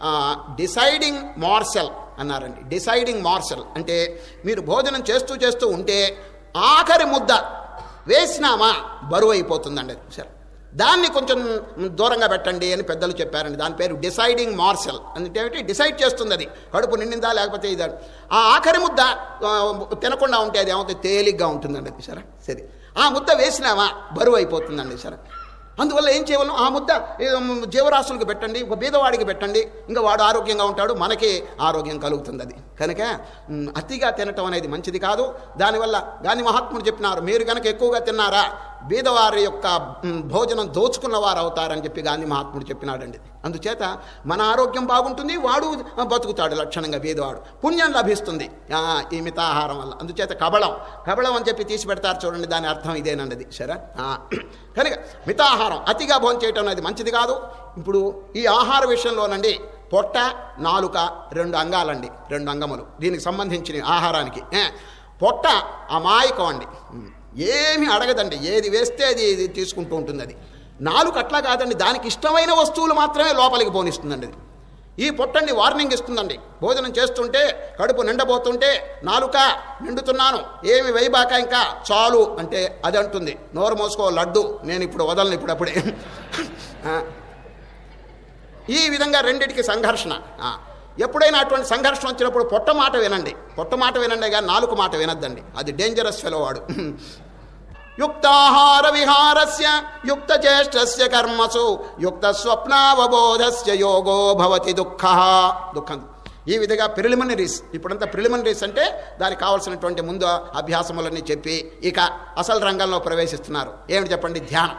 Speaker 3: డిసైడింగ్ మార్సెల్ అన్నారండి డిసైడింగ్ మార్సెల్ అంటే మీరు భోజనం చేస్తూ చేస్తూ ఉంటే ఆఖరి ముద్ద వేసినామా బరువు అయిపోతుందండి అది సరే దాన్ని కొంచెం దూరంగా పెట్టండి అని పెద్దలు చెప్పారండి దాని పేరు డిసైడింగ్ మార్సెల్ అంటే ఏమిటి డిసైడ్ చేస్తుంది అది కడుపు నిండిందా లేకపోతే ఇది ఆ ఆఖరి ముద్ద ఆ, తినకుండా ఉంటే అది ఏమవుతుంది తేలిగ్గా ఉంటుందండి అది సరే సరే ఆ ముద్ద వేసినామా బరువు అయిపోతుందండి సరే అందువల్ల ఏం చేయవలను ఆ ముద్ద ఏ, జీవరాశులకు పెట్టండి ఒక బీదవాడికి పెట్టండి ఇంకా వాడు ఆరోగ్యంగా ఉంటాడు మనకి ఆరోగ్యం కలుగుతుంది అది కనుక మ్, అతిగా తినటం అనేది మంచిది కాదు దానివల్ల గాంధీ మహాత్ముడు చెప్పినారు మీరు కనుక ఎక్కువగా తిన్నారా బీదవారి యొక్క మ్, భోజనం దోచుకున్న వారు అవుతారని చెప్పి గాంధీ మహాత్ముడు చెప్పినాడండి అందుచేత మన ఆరోగ్యం బాగుంటుంది వాడు ఆ, బతుకుతాడు లక్షణంగా బీదవాడు పుణ్యం లభిస్తుంది ఆ, ఈ మితాహారం వల్ల అందుచేత కబళం కబళం అని చెప్పి తీసి పెడతారు చూడండి దాని అర్థం ఇదేనండి అది సరే ఆ, కనుక మితాహారం అతిగా భోజనం చేయటం అనేది మంచిది కాదు ఇప్పుడు ఈ ఆహార విషయంలోనండి పొట్ట నాలుక రెండు అంగాలండి రెండు అంగములు దీనికి సంబంధించిన ఆహారానికి ఏ, పొట్ట అమాయకం అండి ఏమి అడగదండి ఏది వేస్తే అది ఇది తీసుకుంటూ ఉంటుంది అది నాలుగు అట్లా కాదండి దానికి ఇష్టమైన వస్తువులు మాత్రమే లోపలికి పోనిస్తుందండి అది ఈ పొట్టండి వార్నింగ్ ఇస్తుందండి భోజనం చేస్తుంటే కడుపు నిండబోతుంటే నాలుక నిండుతున్నాను ఏమి వేయబాక ఇంకా చాలు అంటే అది అంటుంది నోరు మోసుకో లడ్డు నేను ఇప్పుడు వదలను ఇప్పుడు అప్పుడే ఆ, ఈ విధంగా రెండిటికి సంఘర్షణ ఆ, ఎప్పుడైనా అటువంటి సంఘర్షణ వచ్చినప్పుడు పొట్ట మాట వినండి పొట్ట మాట వినండి కానీ నాలుగు మాట వినద్దండి అది డేంజరస్ ఫెలో వాడు యుక్తాహార విహారస్య యుక్త చేష్టస్య కర్మసు యుక్త స్వప్నావబోధస్య యోగో భవతి దుఃఖ దుఃఖం ఈ విధంగా ప్రిలిమినరీస్ ఇప్పుడంతా ప్రిలిమినరీస్ అంటే దానికి కావాల్సినటువంటి ముందు అభ్యాసములన్నీ చెప్పి ఇక అసలు రంగంలో ప్రవేశిస్తున్నారు ఏమిటి చెప్పండి ధ్యానం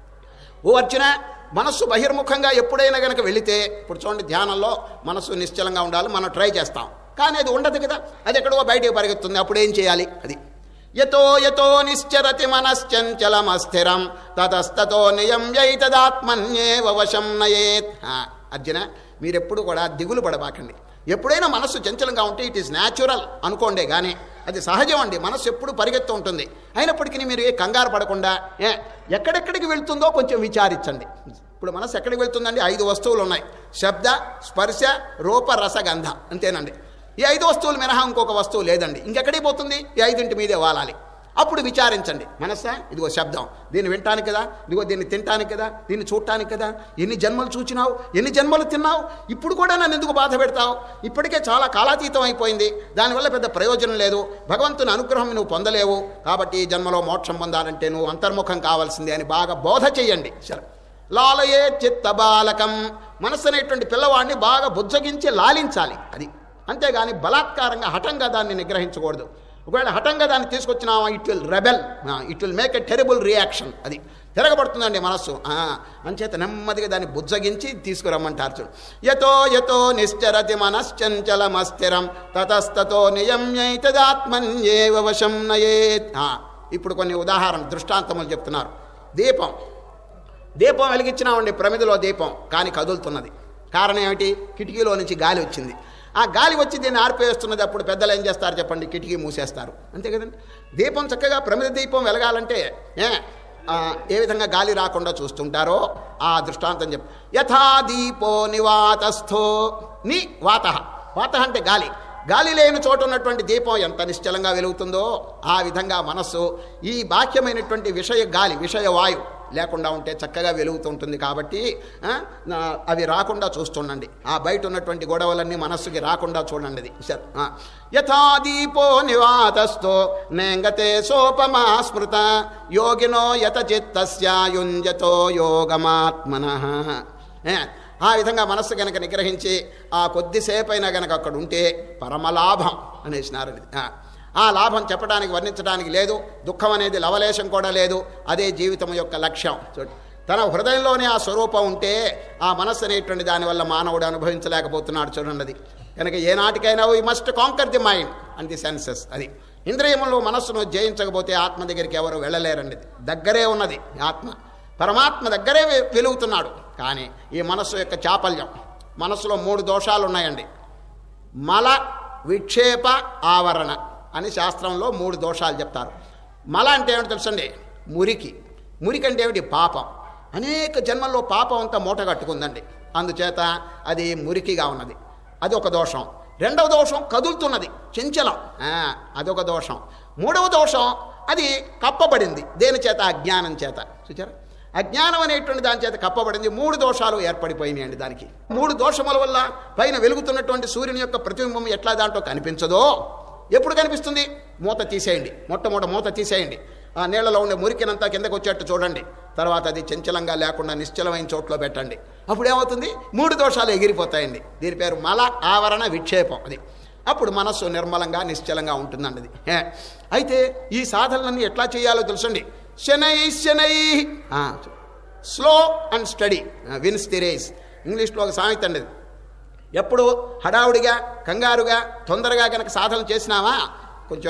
Speaker 3: ఓ అర్జున మనస్సు బహిర్ముఖంగా ఎప్పుడైనా కనుక వెళితే ఇప్పుడు చూడండి ధ్యానంలో మనస్సు నిశ్చలంగా ఉండాలి మనం ట్రై చేస్తాం కానీ అది ఉండదు కదా అది ఎక్కడో బయటకు పరిగెత్తుంది అప్పుడు ఏం చేయాలి అది యతో యతో నిశ్చరతి మనశ్చంచలమస్థిరం తతస్తతో నియం యైతదాత్మన్యేవ వశం నయేత్ ఆ, అర్జున మీరెప్పుడు కూడా దిగులు పడబాకండి ఎప్పుడైనా మనస్సు చంచలంగా ఉంటే ఇట్ ఈస్ న్యాచురల్ అనుకోండి కానీ అది సహజం అండి మనస్సు ఎప్పుడు పరిగెత్తు ఉంటుంది అయినప్పటికీ మీరు ఏ కంగారు పడకుండా ఏ ఎక్కడెక్కడికి వెళ్తుందో కొంచెం విచారించండి ఇప్పుడు మనస్సు ఎక్కడికి వెళ్తుందండి ఐదు వస్తువులు ఉన్నాయి శబ్ద స్పర్శ రూప రస గంధ అంతేనండి ఈ ఐదు వస్తువులు మినహా ఇంకొక వస్తువు లేదండి ఇంకెక్కడికి పోతుంది ఈ ఐదింటి మీదే వాలాలి అప్పుడు విచారించండి మనస్సా ఇదిగో శబ్దం దీన్ని వినటానికి కదా ఇదిగో దీన్ని తినటానికి కదా దీన్ని చూడటానికి కదా ఎన్ని జన్మలు చూచినావు ఎన్ని జన్మలు తిన్నావు ఇప్పుడు కూడా నన్ను ఎందుకు బాధ పెడతావు ఇప్పటికే చాలా కాలాతీతం అయిపోయింది దానివల్ల పెద్ద ప్రయోజనం లేదు భగవంతుని అనుగ్రహం నువ్వు పొందలేవు కాబట్టి ఈ జన్మలో మోక్షం పొందాలంటే నువ్వు అంతర్ముఖం కావాల్సిందే అని బాగా బోధ చెయ్యండి సరే లాలయే చిత్త బాలకం మనస్సు అనేటువంటి పిల్లవాడిని బాగా బుజ్జగించి లాలించాలి అది అంతేగాని బలాత్కారంగా హఠంగా దాన్ని నిగ్రహించకూడదు ఒకవేళ హఠంగా దాన్ని తీసుకొచ్చినావా it will rebel it will make a terrible reaction అది తిరగబడుతుందండి మనస్సు ఆ, అంచేత నెమ్మదిగా దాన్ని బుజ్జగించి తీసుకురమ్మంటారు చూడు యతో యతో నిశ్చరతి మనశ్చంచలమస్థిరం తతస్తతో నియమ్యైతదాత్మన్యేవ వశం నయేత్ ఆ, ఇప్పుడు కొన్ని ఉదాహరణ దృష్టాంతములు చెప్తున్నారు దీపం దీపం వెలిగించినామండి ప్రమిదలో దీపం కానీ కదులుతున్నది కారణం ఏమిటి కిటికీలో నుంచి గాలి వచ్చింది ఆ గాలి వచ్చి దీన్ని ఆర్పేస్తున్నది అప్పుడు పెద్దలు ఏం చేస్తారు చెప్పండి కిటికీ మూసేస్తారు అంతే కదండి దీపం చక్కగా ప్రమిద దీపం వెలగాలంటే ఏ ఆ, ఏ విధంగా గాలి రాకుండా చూస్తుంటారో ఆ దృష్టాంతం చెప్పు యథా దీపో నివాతస్థో ని వాత వాత అంటే గాలి గాలి లేని చోట ఉన్నటువంటి దీపం ఎంత నిశ్చలంగా వెలుగుతుందో ఆ విధంగా మనస్సు ఈ బాహ్యమైనటువంటి విషయ గాలి విషయ వాయు లేకుండా ఉంటే చక్కగా వెలుగుతూ ఉంటుంది కాబట్టి ఆ, నా- అవి రాకుండా చూస్తుండండి ఆ బయట ఉన్నటువంటి గొడవలన్నీ మనస్సుకి రాకుండా చూడండి అది సరే, ఆ. యథా దీపో నివాతస్థో నేంగతే సోపమా స్మృత యోగినో యత చిత్తస్యాయుంజతో యోగమాత్మన ఏ, ఆ విధంగా మనస్సు గనక నిగ్రహించి ఆ కొద్దిసేపైనా గనక అక్కడ ఉంటే పరమలాభం అనేసినారు అది. ఆ. ఆ లాభం చెప్పడానికి వర్ణించడానికి లేదు దుఃఖం అనేది లవలేశం కూడా లేదు అదే జీవితం యొక్క లక్ష్యం చూడు తన హృదయంలోనే ఆ స్వరూపం ఉంటే ఆ మనస్సు అనేటువంటి దానివల్ల మానవుడు అనుభవించలేకపోతున్నాడు చూడండి అది కనుక ఏనాటికైనా we must conquer the mind and the senses అది ఇంద్రియములు మనస్సును జయించకపోతే ఆత్మ దగ్గరికి ఎవరు వెళ్ళలేరండి దగ్గరే ఉన్నది ఈ ఆత్మ పరమాత్మ దగ్గరే వె- వెలుగుతున్నాడు కానీ ఈ మనస్సు యొక్క చాపల్యం మనస్సులో మూడు దోషాలు ఉన్నాయండి మల విక్షేప ఆవరణ అని శాస్త్రంలో మూడు దోషాలు చెప్తారు మల అంటే ఏమిటి తెలుసండి మురికి మురికి అంటే ఏమిటి పాపం అనేక జన్మల్లో పాపం అంతా మూట కట్టుకుందండి అందుచేత అది మురికిగా ఉన్నది అది ఒక దోషం రెండవ దోషం కదులుతున్నది చెంచలం ఆ, అదొక దోషం మూడవ దోషం అది కప్పబడింది దేని చేత అజ్ఞానం చేత చూచారా అజ్ఞానం అనేటువంటి దాని చేత కప్పబడింది మూడు దోషాలు ఏర్పడిపోయినాయండి దానికి మూడు దోషముల వల్ల పైన వెలుగుతున్నటువంటి సూర్యుని యొక్క ప్రతిబింబం ఎట్లా దాంట్లో కనిపించదో ఎప్పుడు కనిపిస్తుంది మూత తీసేయండి మొట్టమొదట మూత తీసేయండి ఆ నీళ్లలో ఉండే మురికినంతా కిందకు వచ్చేట్టు చూడండి తర్వాత అది చంచలంగా లేకుండా నిశ్చలమైన చోట్లో పెట్టండి అప్పుడు ఏమవుతుంది మూడు దోషాలు ఎగిరిపోతాయండి దీని పేరు మల ఆవరణ విక్షేపం అది అప్పుడు మనస్సు నిర్మలంగా నిశ్చలంగా ఉంటుందండి అది ఏ. అయితే ఈ సాధనలన్నీ ఎట్లా చేయాలో తెలుసండి శనై శనై slow and steady wins the race ఇంగ్లీష్లో ఒక సామెత అండి ఇది. ఎప్పుడు హడావుడిగా కంగారుగా తొందరగా కనుక సాధన చేసినావా కొంచెం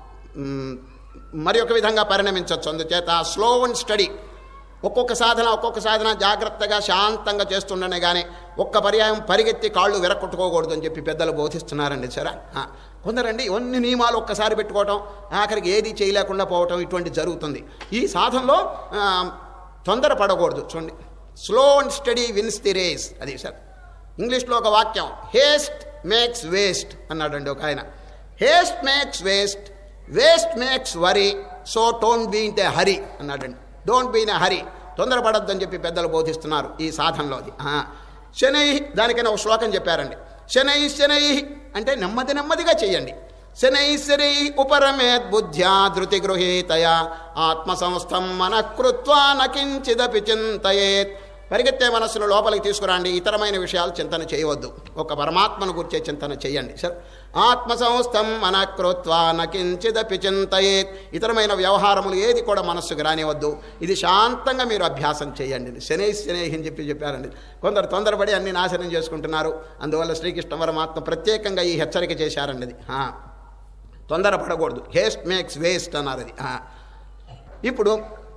Speaker 3: మ్, మరి ఒక విధంగా పరిణమించవచ్చు అందుచేత స్లో అండ్ స్టడీ ఒక్కొక్క సాధన ఒక్కొక్క సాధన జాగ్రత్తగా శాంతంగా చేస్తుండనే కానీ ఒక్క పర్యాయం పరిగెత్తి కాళ్ళు విరక్కొట్టుకోకూడదు అని చెప్పి పెద్దలు బోధిస్తున్నారండి సరే ఆ, కొందరండి ఇవన్నీ నియమాలు ఒక్కసారి పెట్టుకోవటం ఆఖరికి ఏది చేయలేకుండా పోవటం ఇటువంటి జరుగుతుంది ఈ సాధనలో ఆ, తొందర పడకూడదు చూడండి slow and steady wins the race అది సార్ ఇంగ్లీష్లో ఒక వాక్యం హేస్ట్ మేక్స్ వేస్ట్ అన్నాడండి ఒక ఆయన haste makes waste waste makes worry so don't be in a hurry అన్నాడండి don't be in a hurry తొందరపడద్దని చెప్పి పెద్దలు బోధిస్తున్నారు ఈ సాధనలో అది ఆ, శనై దానికైనా ఒక శ్లోకం చెప్పారండి శనై శనై అంటే నెమ్మది నెమ్మదిగా చేయండి శనై శనై ఉపరమేత్ బుద్ధ్యా ధృతి గృహీతయా ఆత్మ సంస్థం మనఃకృత్వా నకించిదపి చింతయేత్ పరిగెత్తే మనస్సును లోపలికి తీసుకురండి ఇతరమైన విషయాలు చింతన చేయవద్దు ఒక పరమాత్మను గురించే చింతన చేయండి సార్ ఆత్మ సంస్థం మనకృత్వా నకించిదపి చింతయేత్ ఇతరమైన వ్యవహారములు ఏది కూడా మనస్సుకు రానివద్దు ఇది శాంతంగా మీరు అభ్యాసం చేయండి శనై శనై అని చెప్పి చెప్పారండి కొందరు తొందరపడి అన్ని నాశనం చేసుకుంటున్నారు అందువల్ల శ్రీకృష్ణ పరమాత్మ ప్రత్యేకంగా ఈ హెచ్చరిక చేశారండి అది ఆ. తొందరపడకూడదు హేస్ట్ మేక్స్ వేస్ట్ అన్నారు అది ఆ. ఇప్పుడు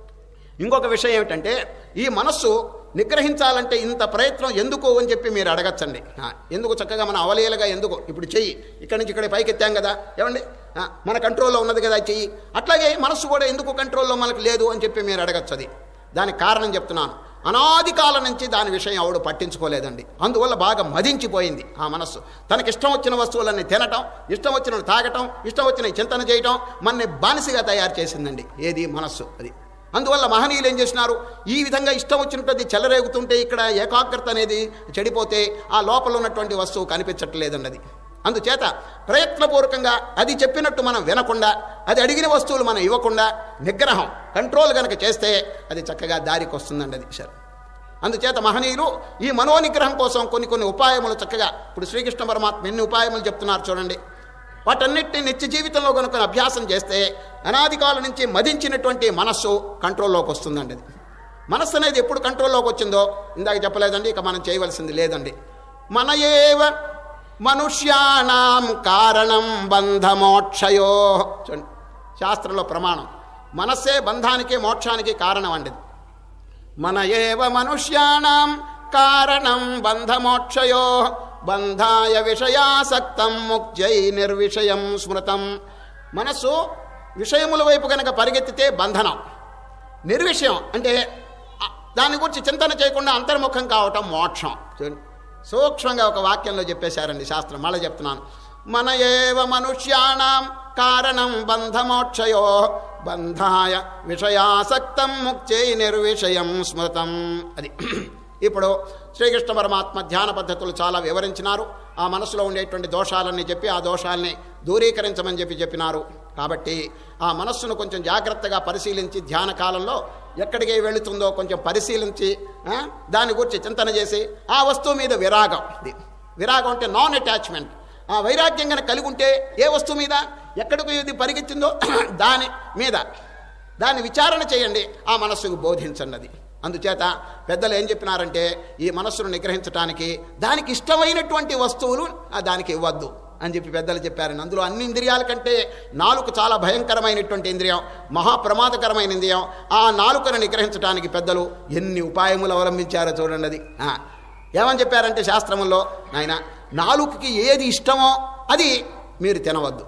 Speaker 3: ఇంకొక విషయం ఏమిటంటే ఈ మనస్సు నిగ్రహించాలంటే ఇంత ప్రయత్నం ఎందుకు అని చెప్పి మీరు అడగచ్చండి ఆ, ఎందుకు చక్కగా మన అవలీలగా ఎందుకు ఇప్పుడు చెయ్యి ఇక్కడి నుంచి ఇక్కడ పైకి ఎత్తాం కదా ఏమండి ఆ, మన కంట్రోల్లో ఉన్నది కదా చెయ్యి అట్లాగే మనస్సు కూడా ఎందుకు కంట్రోల్లో మనకు లేదు అని చెప్పి మీరు అడగచ్చు అది దానికి కారణం చెప్తున్నాను అనాది కాలం నుంచి దాని విషయం ఎవడు పట్టించుకోలేదండి అందువల్ల బాగా మదించిపోయింది ఆ మనస్సు తనకి ఇష్టం వచ్చిన వస్తువులన్నీ తినటం ఇష్టం వచ్చిన తాగటం ఇష్టం వచ్చిన చింతన చేయటం మనని బానిసగా తయారు చేసిందండి ఏది మనస్సు అది అందువల్ల మహనీయులు ఏం చేసినారు ఈ విధంగా ఇష్టం వచ్చినట్టు చెలరేగుతుంటే ఇక్కడ ఏకాగ్రత అనేది చెడిపోతే ఆ లోపల ఉన్నటువంటి వస్తువు కనిపించట్లేదండి అది అందుచేత ప్రయత్నపూర్వకంగా అది చెప్పినట్టు మనం వినకుండా అది అడిగిన వస్తువులు మనం ఇవ్వకుండా నిగ్రహం కంట్రోల్ కనుక చేస్తే అది చక్కగా దారికి వస్తుందండి అది సార్ అందుచేత మహనీయులు ఈ మనోనిగ్రహం కోసం కొన్ని కొన్ని ఉపాయములు చక్కగా ఇప్పుడు శ్రీకృష్ణ పరమాత్మ ఎన్ని ఉపాయములు చెప్తున్నారు చూడండి వాటన్నిటిని నిత్య జీవితంలో కనుక అభ్యాసం చేస్తే అనాది కాలం నుంచి మదించినటువంటి మనస్సు కంట్రోల్లోకి వస్తుందండి అది మనస్సు అనేది ఎప్పుడు కంట్రోల్లోకి వచ్చిందో ఇందాక చెప్పలేదండి ఇక మనం చేయవలసింది లేదండి మన ఏవ మనుష్యానాం కారణం బంధమోక్షయో చూడండి శాస్త్రంలో ప్రమాణం మనస్సే బంధానికి మోక్షానికి కారణం అండి మన ఏవ మనుష్యాణం కారణం బంధమోక్షయో బంధాయ విషయాసక్తం ముక్జై నిర్విషయం స్మృతం మనస్సు విషయముల వైపు కనుక పరిగెత్తితే బంధనం నిర్విషయం అంటే ఆ, దాని గురించి చింతన చేయకుండా అంతర్ముఖం కావటం మోక్షం చూడండి సూక్ష్మంగా ఒక వాక్యంలో చెప్పేశారండి శాస్త్రం మళ్ళీ చెప్తున్నాను మన ఏవ మనుష్యాణం కారణం బంధమోక్షయో బంధాయ విషయాసక్తం ముక్చై నిర్విషయం స్మృతం అది ఇప్పుడు శ్రీకృష్ణ పరమాత్మ ధ్యాన పద్ధతులు చాలా వివరించినారు ఆ మనసులో ఉండేటువంటి దోషాలన్నీ చెప్పి ఆ దోషాలని దూరీకరించమని చెప్పి చెప్పినారు కాబట్టి ఆ మనస్సును కొంచెం జాగ్రత్తగా పరిశీలించి ధ్యాన కాలంలో ఎక్కడికి వెళుతుందో కొంచెం పరిశీలించి ఆ, దాని గురించి చింతన చేసి ఆ వస్తువు మీద విరాగం ఇది విరాగం అంటే నాన్ అటాచ్మెంట్ ఆ వైరాగ్యం కనుక కలిగి ఉంటే ఏ వస్తువు మీద ఎక్కడికి ఇది పరిగెత్తిందో దాని మీద దాన్ని విచారణ చేయండి ఆ మనస్సుకు బోధించండి అది అందుచేత పెద్దలు ఏం చెప్పినారంటే ఈ మనస్సును నిగ్రహించడానికి దానికి ఇష్టమైనటువంటి వస్తువులు ఆ దానికి ఇవ్వద్దు అని చెప్పి పెద్దలు చెప్పారని అందులో అన్ని ఇంద్రియాల కంటే నాలుక చాలా భయంకరమైనటువంటి ఇంద్రియం మహాప్రమాదకరమైన ఇంద్రియం ఆ నాలుకను నిగ్రహించడానికి పెద్దలు ఎన్ని ఉపాయములు అవలంబించారో చూడండి అది ఆ, ఏమని చెప్పారంటే శాస్త్రములో నాయన నాలుకకి ఏది ఇష్టమో అది మీరు తినవద్దు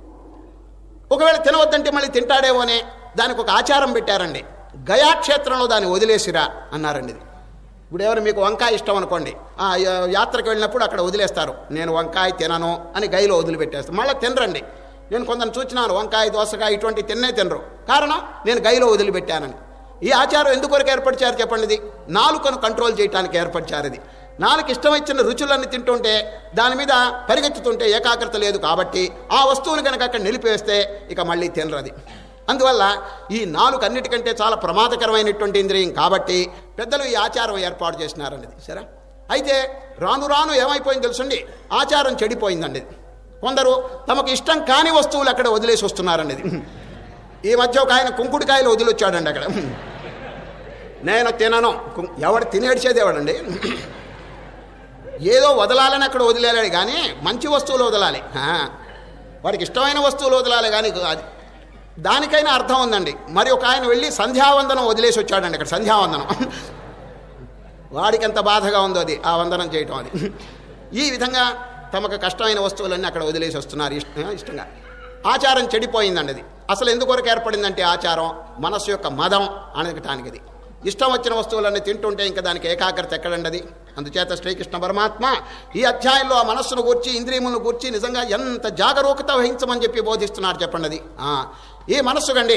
Speaker 3: ఒకవేళ తినవద్దంటే మళ్ళీ తింటాడేమో అనే దానికి ఒక ఆచారం పెట్టారండి గయాక్షేత్రంలో దాన్ని వదిలేసిరా అన్నారండి ఇది ఇప్పుడు ఎవరు మీకు వంకాయ ఇష్టం అనుకోండి ఆ యా- యాత్రకు వెళ్ళినప్పుడు అక్కడ వదిలేస్తారు నేను వంకాయ తినను అని గైలో వదిలిపెట్టేస్తాను మళ్ళీ తినరండి నేను కొందరు చూచినాను వంకాయ దోసకాయ ఇటువంటి తిన్నే తినరు కారణం నేను గైలో వదిలిపెట్టానని ఈ ఆచారం ఎందుకొరకు ఏర్పరిచారు చెప్పండి ఇది నాలుకను కంట్రోల్ చేయడానికి ఏర్పరిచారు ఇది నాలుగు ఇష్టమిచ్చిన రుచులన్నీ తింటుంటే దాని మీద పరిగెత్తుతుంటే ఏకాగ్రత లేదు కాబట్టి ఆ వస్తువుని కనుక అక్కడ నిలిపేస్తే ఇక మళ్ళీ తినరు అది అందువల్ల ఈ నాలుగు అన్నిటికంటే చాలా ప్రమాదకరమైనటువంటి ఇంద్రియం కాబట్టి పెద్దలు ఈ ఆచారం ఏర్పాటు చేసినారన్నది సరే అయితే రాను రాను ఏమైపోయింది తెలుసండి ఆచారం చెడిపోయిందండి ఇది. కొందరు తమకు ఇష్టం కాని వస్తువులు అక్కడ వదిలేసి వస్తున్నారండి ఇది ఈ మధ్య ఒక ఆయన కుంకుడుకాయలు వదిలొచ్చాడండి అక్కడ నేను తినను కు- ఎవడు తినేడ్చేది ఎవడండి ఏదో వదలాలని అక్కడ వదిలేలాడు కానీ మంచి వస్తువులు వదలాలి ఆ, వాడికి ఇష్టమైన వస్తువులు వదలాలి కానీ అది దానికైనా అర్థం ఉందండి మరి ఒక ఆయన వెళ్ళి సంధ్యావందనం వదిలేసి వచ్చాడండి అక్కడ సంధ్యావందనం వాడికి ఎంత బాధగా ఉందో అది ఆ వందనం చేయటం అది ఈ విధంగా తమకు కష్టమైన వస్తువులన్నీ అక్కడ వదిలేసి వస్తున్నారు ఇష్ట ఇష్టంగా ఆచారం చెడిపోయిందండి అది అసలు ఎందుకొరకు ఏర్పడిందంటే ఆచారం మనస్సు యొక్క మదం అనగటానికి అది ఇష్టం వచ్చిన వస్తువులన్నీ తింటుంటే ఇంకా దానికి ఏకాగ్రత ఎక్కడండి అది అందుచేత శ్రీకృష్ణ పరమాత్మ ఈ అధ్యాయంలో ఆ మనస్సును గూర్చి ఇంద్రియములను గూర్చి నిజంగా ఎంత జాగరూకత వహించమని చెప్పి బోధిస్తున్నారు చెప్పండి అది ఆ, ఈ మనస్సు కండి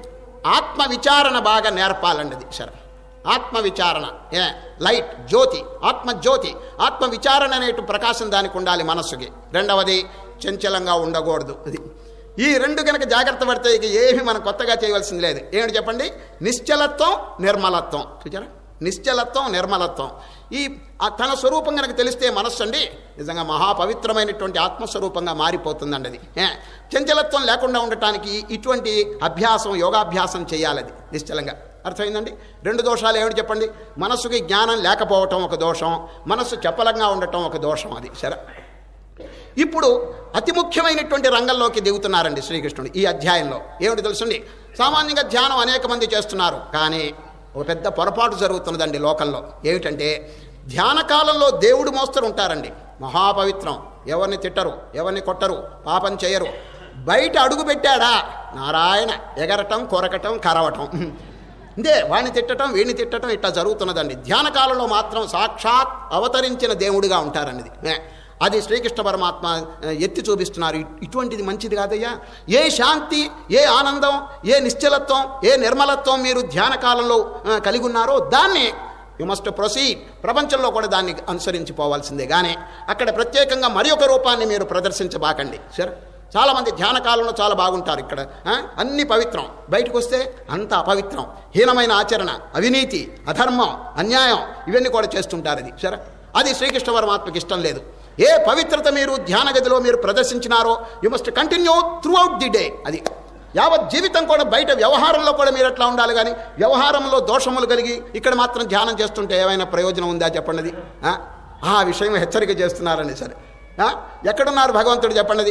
Speaker 3: ఆత్మ విచారణ బాగా నేర్పాలండి అది సరే ఆత్మ విచారణ ఏ లైట్ జ్యోతి ఆత్మ జ్యోతి ఆత్మ విచారణ అనేటు ప్రకాశం దానికి ఉండాలి మనస్సుకి రెండవది చంచలంగా ఉండకూడదు అది ఈ రెండు కనుక జాగ్రత్త పడితే ఇక ఏమి మనం కొత్తగా చేయవలసింది లేదు ఏమిటి చెప్పండి నిశ్చలత్వం నిర్మలత్వం చూచారా నిశ్చలత్వం నిర్మలత్వం ఈ ఆ తన స్వరూపం కనుక తెలిస్తే మనస్సు అండి నిజంగా మహాపవిత్రమైనటువంటి ఆత్మస్వరూపంగా మారిపోతుందండి అది ఏ, చంచలత్వం లేకుండా ఉండటానికి ఇటువంటి అభ్యాసం యోగాభ్యాసం చేయాలి అది నిశ్చలంగా అర్థమైందండి రెండు దోషాలు ఏమిటి చెప్పండి మనస్సుకి జ్ఞానం లేకపోవటం ఒక దోషం మనస్సు చపలంగా ఉండటం ఒక దోషం అది సరే ఇప్పుడు అతి ముఖ్యమైనటువంటి రంగంలోకి దిగుతున్నారండి శ్రీకృష్ణుడు ఈ అధ్యాయంలో ఏమిటి తెలుసండి సామాన్యంగా ధ్యానం అనేక మంది చేస్తున్నారు కానీ ఒక పెద్ద పొరపాటు జరుగుతున్నదండి లోకంలో ఏమిటంటే ధ్యాన కాలంలో దేవుడు మోస్తరు ఉంటారండి మహాపవిత్రం ఎవరిని తిట్టరు ఎవరిని కొట్టరు పాపం చేయరు బయట అడుగు పెట్టాడా నారాయణ ఎగరటం కొరకటం కరవటం ఇదే వాడిని తిట్టడం వీడిని తిట్టడం ఇట్లా జరుగుతున్నదండి ధ్యాన కాలంలో మాత్రం సాక్షాత్ అవతరించిన దేవుడిగా ఉంటారన్నది ఏ, అది శ్రీకృష్ణ పరమాత్మ ఆ, ఎత్తి చూపిస్తున్నారు ఇ- ఇటువంటిది మంచిది కాదయ్యా ఏ శాంతి ఏ ఆనందం ఏ నిశ్చలత్వం ఏ నిర్మలత్వం మీరు ధ్యాన కాలంలో ఆ, కలిగి ఉన్నారో దాన్ని యు మస్ట్ ప్రొసీడ్ ప్రపంచంలో కూడా దాన్ని అనుసరించిపోవాల్సిందే కానీ అక్కడ ప్రత్యేకంగా మరి ఒక రూపాన్ని మీరు ప్రదర్శించబాకండి సరే చాలామంది ధ్యాన కాలంలో చాలా బాగుంటారు ఇక్కడ ఆ? అన్ని పవిత్రం బయటకు వస్తే అంత అపవిత్రం హీనమైన ఆచరణ అవినీతి అధర్మం అన్యాయం ఇవన్నీ కూడా చేస్తుంటారు అది సరే అది శ్రీకృష్ణ పరమాత్మకి ఇష్టం లేదు ఏ పవిత్రత మీరు ధ్యాన గదిలో మీరు ప్రదర్శించినారో you must continue throughout the day అది యావత్ జీవితం కూడా బయట వ్యవహారంలో కూడా మీరు ఎట్లా ఉండాలి కానీ వ్యవహారంలో దోషములు కలిగి ఇక్కడ మాత్రం ధ్యానం చేస్తుంటే ఏమైనా ప్రయోజనం ఉందా చెప్పండి అది? ఆ? ఆ విషయం హెచ్చరిక చేస్తున్నారండి సరే ఆ? ఎక్కడున్నారు భగవంతుడు చెప్పండి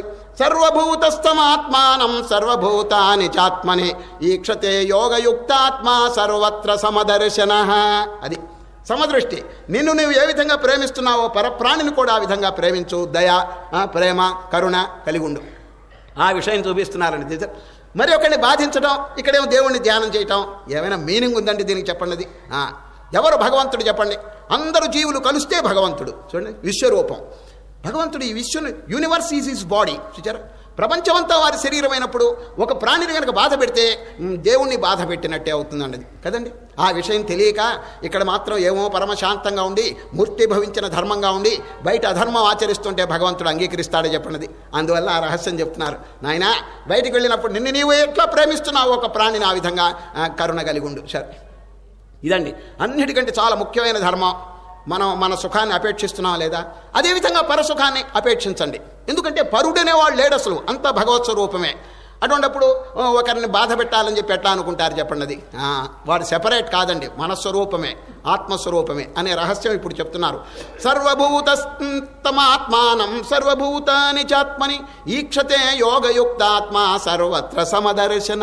Speaker 3: సర్వభూతస్థమాత్మానం సర్వభూతాని చాత్మని ఈక్షతే యోగయుక్తాత్మ సర్వత్ర సమదర్శన అది సమదృష్టి నిన్ను నువ్వు ఏ విధంగా ప్రేమిస్తున్నావో పరప్రాణిని కూడా ఆ విధంగా ప్రేమించు దయ ఆ, ప్రేమ కరుణ కలిగి ఉండు ఆ విషయం చూపిస్తున్నారండి టీచర్ మరి ఒకరిని బాధించడం ఇక్కడేమో దేవుణ్ణి ధ్యానం చేయటం ఏమైనా మీనింగ్ ఉందండి దీనికి చెప్పండి అది? ఆ, ఎవరు భగవంతుడు చెప్పండి అందరు జీవులు కలిస్తే భగవంతుడు చూడండి విశ్వరూపం భగవంతుడు ఈ విశ్వ యూనివర్స్ ఈజ్ ఈజ్ బాడీ చూచారా ప్రపంచమంతా వారి శరీరమైనప్పుడు ఒక ప్రాణిని కనుక బాధ పెడితే మ్, దేవుణ్ణి బాధ పెట్టినట్టే అవుతుందండి అది కదండి ఆ విషయం తెలియక ఇక్కడ మాత్రం ఏమో పరమశాంతంగా ఉండి మూర్తి భవించిన ధర్మంగా ఉండి బయట అధర్మం ఆచరిస్తుంటే భగవంతుడు అంగీకరిస్తాడో చెప్పినది అందువల్ల ఆ రహస్యం చెప్తున్నారు నాయన బయటికి వెళ్ళినప్పుడు నిన్ను నీవు ఎట్లా ప్రేమిస్తున్నావు ఒక ప్రాణిని ఆ విధంగా ఆ, కరుణ కలిగి ఉండు సరే ఇదండి అన్నిటికంటే చాలా ముఖ్యమైన ధర్మం మనం మన సుఖాన్ని అపేక్షిస్తున్నాం లేదా అదేవిధంగా పరసుఖాన్ని అపేక్షించండి ఎందుకంటే పరుడనేవాడు లేడు అసలు అంత భగవత్ స్వరూపమే అటువంటిప్పుడు ఆ, ఒకరిని బాధ పెట్టాలని చెప్పి ఎట్లా అనుకుంటారు చెప్పండి అది ఆ, వాడు సెపరేట్ కాదండి మన స్వరూపమే ఆత్మస్వరూపమే అనే రహస్యం ఇప్పుడు చెప్తున్నారు సర్వభూతమాత్మానం సర్వభూతాని చాత్మని ఈక్షతే యోగయుక్తాత్మ సర్వత్ర సమదర్శన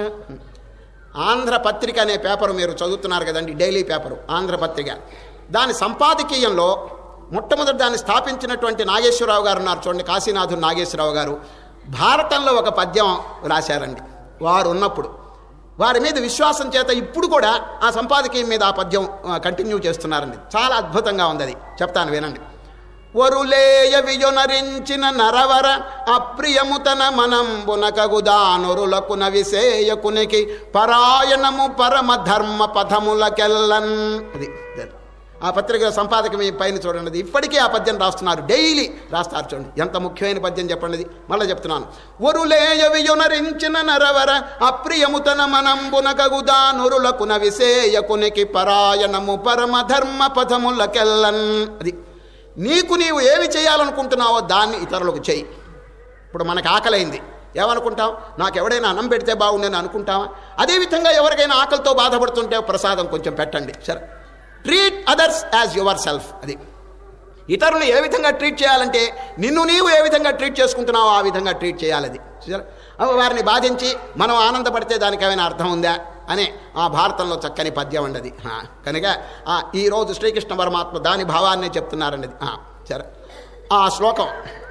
Speaker 3: ఆంధ్రపత్రిక అనే పేపర్ మీరు చదువుతున్నారు కదండి డైలీ పేపరు ఆంధ్రపత్రిక దాని సంపాదకీయంలో మొట్టమొదటి దాన్ని స్థాపించినటువంటి నాగేశ్వరరావు గారు ఉన్నారు చూడండి కాశీనాథుడు నాగేశ్వరరావు గారు భారతంలో ఒక పద్యం రాశారండి వారు ఉన్నప్పుడు వారి మీద విశ్వాసం చేత ఇప్పుడు కూడా ఆ సంపాదకీయం మీద ఆ పద్యం ఆ, కంటిన్యూ చేస్తున్నారండి చాలా అద్భుతంగా ఉంది అది చెప్తాను వినండి వరులేయ వియునరించిన నరవర అప్రియముతన మనంబునకగుదానురులకున విసేయకునికి పరాయణము పరమ ధర్మ పథములకెల్లన్ అది ఆ పత్రిక సంపాదక మీ పైన చూడండి అది ఇప్పటికీ ఆ పద్యం రాస్తున్నారు డైలీ రాస్తారు చూడండి ఎంత ముఖ్యమైన పద్యం చెప్పండి అది మళ్ళీ చెప్తున్నాను వరులేయ వియునరించిన నరవర అప్రియముతన మనంబునకగుదానురులకున విసేయకునికి పరాయణము పరమ ధర్మ పథములకెల్లన్ అది నీకు నీవు ఏమి చేయాలనుకుంటున్నావో దాన్ని ఇతరులకు చేయి ఇప్పుడు మనకు ఆకలైంది ఏమనుకుంటాం నాకు ఎవడైనా అన్నం పెడితే బాగుండని అనుకుంటామా అదేవిధంగా ఎవరికైనా ఆకలితో బాధపడుతుంటే ప్రసాదం కొంచెం పెట్టండి సరే treat others as yourself అది ఇతరులు ఏ విధంగా ట్రీట్ చేయాలంటే నిన్ను నీవు ఏ విధంగా ట్రీట్ చేసుకుంటున్నావో ఆ విధంగా ట్రీట్ చేయాలి అది చూసారా? అవి వారిని బాధించి మనం ఆనందపడితే దానికి ఏమైనా అర్థం ఉందా అనే ఆ భారతంలో చక్కని పద్యం ఉండది ఆ, కనుక ఆ, ఈరోజు శ్రీకృష్ణ పరమాత్మ దాని భావాన్నే చెప్తున్నారండి అది. ఆ, సరే ఆ శ్లోకం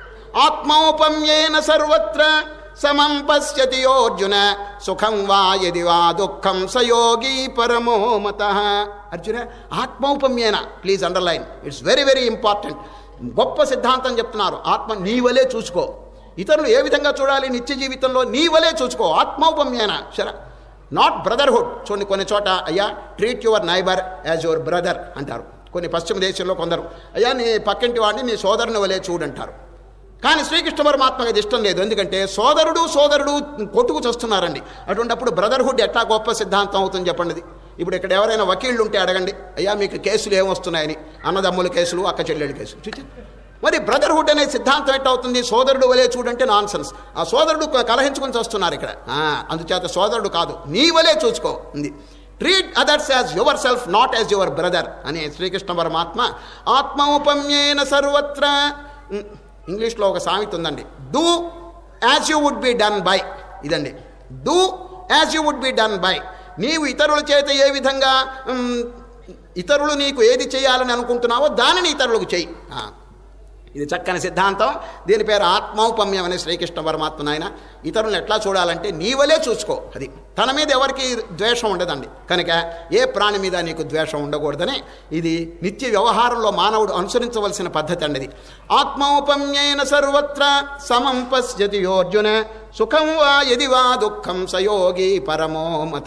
Speaker 3: ఆత్మౌపమ్యేన సర్వత్ర సమం పశ్యతి యోర్జున సుఖం వా యది వా దుఃఖం సయోగి పరమో మత అర్జున ఆత్మౌపమ్యేన please underline it's very very important గొప్ప సిద్ధాంతం చెప్తున్నారు ఆత్మ నీ వలే చూసుకో ఇతరులు ఏ విధంగా చూడాలి నిత్య జీవితంలో నీ వలే చూసుకో ఆత్మౌపమ్యేన సరే నాట్ బ్రదర్హుడ్ చూడండి కొన్ని చోట అయ్యా treat your neighbour as your brother అంటారు కొన్ని పశ్చిమ దేశంలో కొందరు అయ్యా నీ పక్కింటి వాడిని నీ సోదరుని వలే చూడంటారు కానీ శ్రీకృష్ణ పరమాత్మకి అది ఇష్టం లేదు ఎందుకంటే సోదరుడు సోదరుడు కొట్టుకు చస్తున్నారండి అటువంటిప్పుడు బ్రదర్హుడ్ ఎట్లా గొప్ప సిద్ధాంతం అవుతుంది చెప్పండి ఇది. ఇప్పుడు ఇక్కడ ఎవరైనా వకీళ్ళు ఉంటే అడగండి అయ్యా మీకు కేసులు ఏమొస్తున్నాయని అన్నదమ్ముల కేసులు అక్క చెల్లెళ్ళ కేసులు చూచి మరి బ్రదర్హుడ్ అనే సిద్ధాంతం ఎట్టవుతుంది సోదరుడు వలే చూడంటే నాన్ సెన్స్ ఆ సోదరుడు కలహించుకొని వస్తున్నారు ఇక్కడ ఆ, అందుచేత సోదరుడు కాదు నీ వలే చూసుకో ఉంది treat others as yourself not as your brother అనే శ్రీకృష్ణ పరమాత్మ ఆత్మౌపమ్యేన సర్వత్ర ఉమ్, ఇంగ్లీష్లో ఒక సామెత ఉందండి do as you would be done by ఇదండి do as you would be done by నీవు ఇతరుల చేత ఏ విధంగా ఉమ్, ఇతరులు నీకు ఏది చేయాలని అనుకుంటున్నావో దానిని ఇతరులకు చెయ్యి ఆ. ఇది చక్కని సిద్ధాంతం దీని పేరు ఆత్మౌపమ్యం అనే శ్రీకృష్ణ పరమాత్మ నాయన ఇతరులను ఎట్లా చూడాలంటే నీవలే చూసుకో అది తన మీద ఎవరికి ద్వేషం ఉండదండి కనుక ఏ ప్రాణి మీద నీకు ద్వేషం ఉండకూడదని ఇది నిత్య వ్యవహారంలో మానవుడు అనుసరించవలసిన పద్ధతి అండి ఇది ఆత్మౌపమ్యైన సర్వత్ర సమం పశ్యతి యోర్జున సుఖం వా యది వా దుఃఖం సయోగి పరమో మత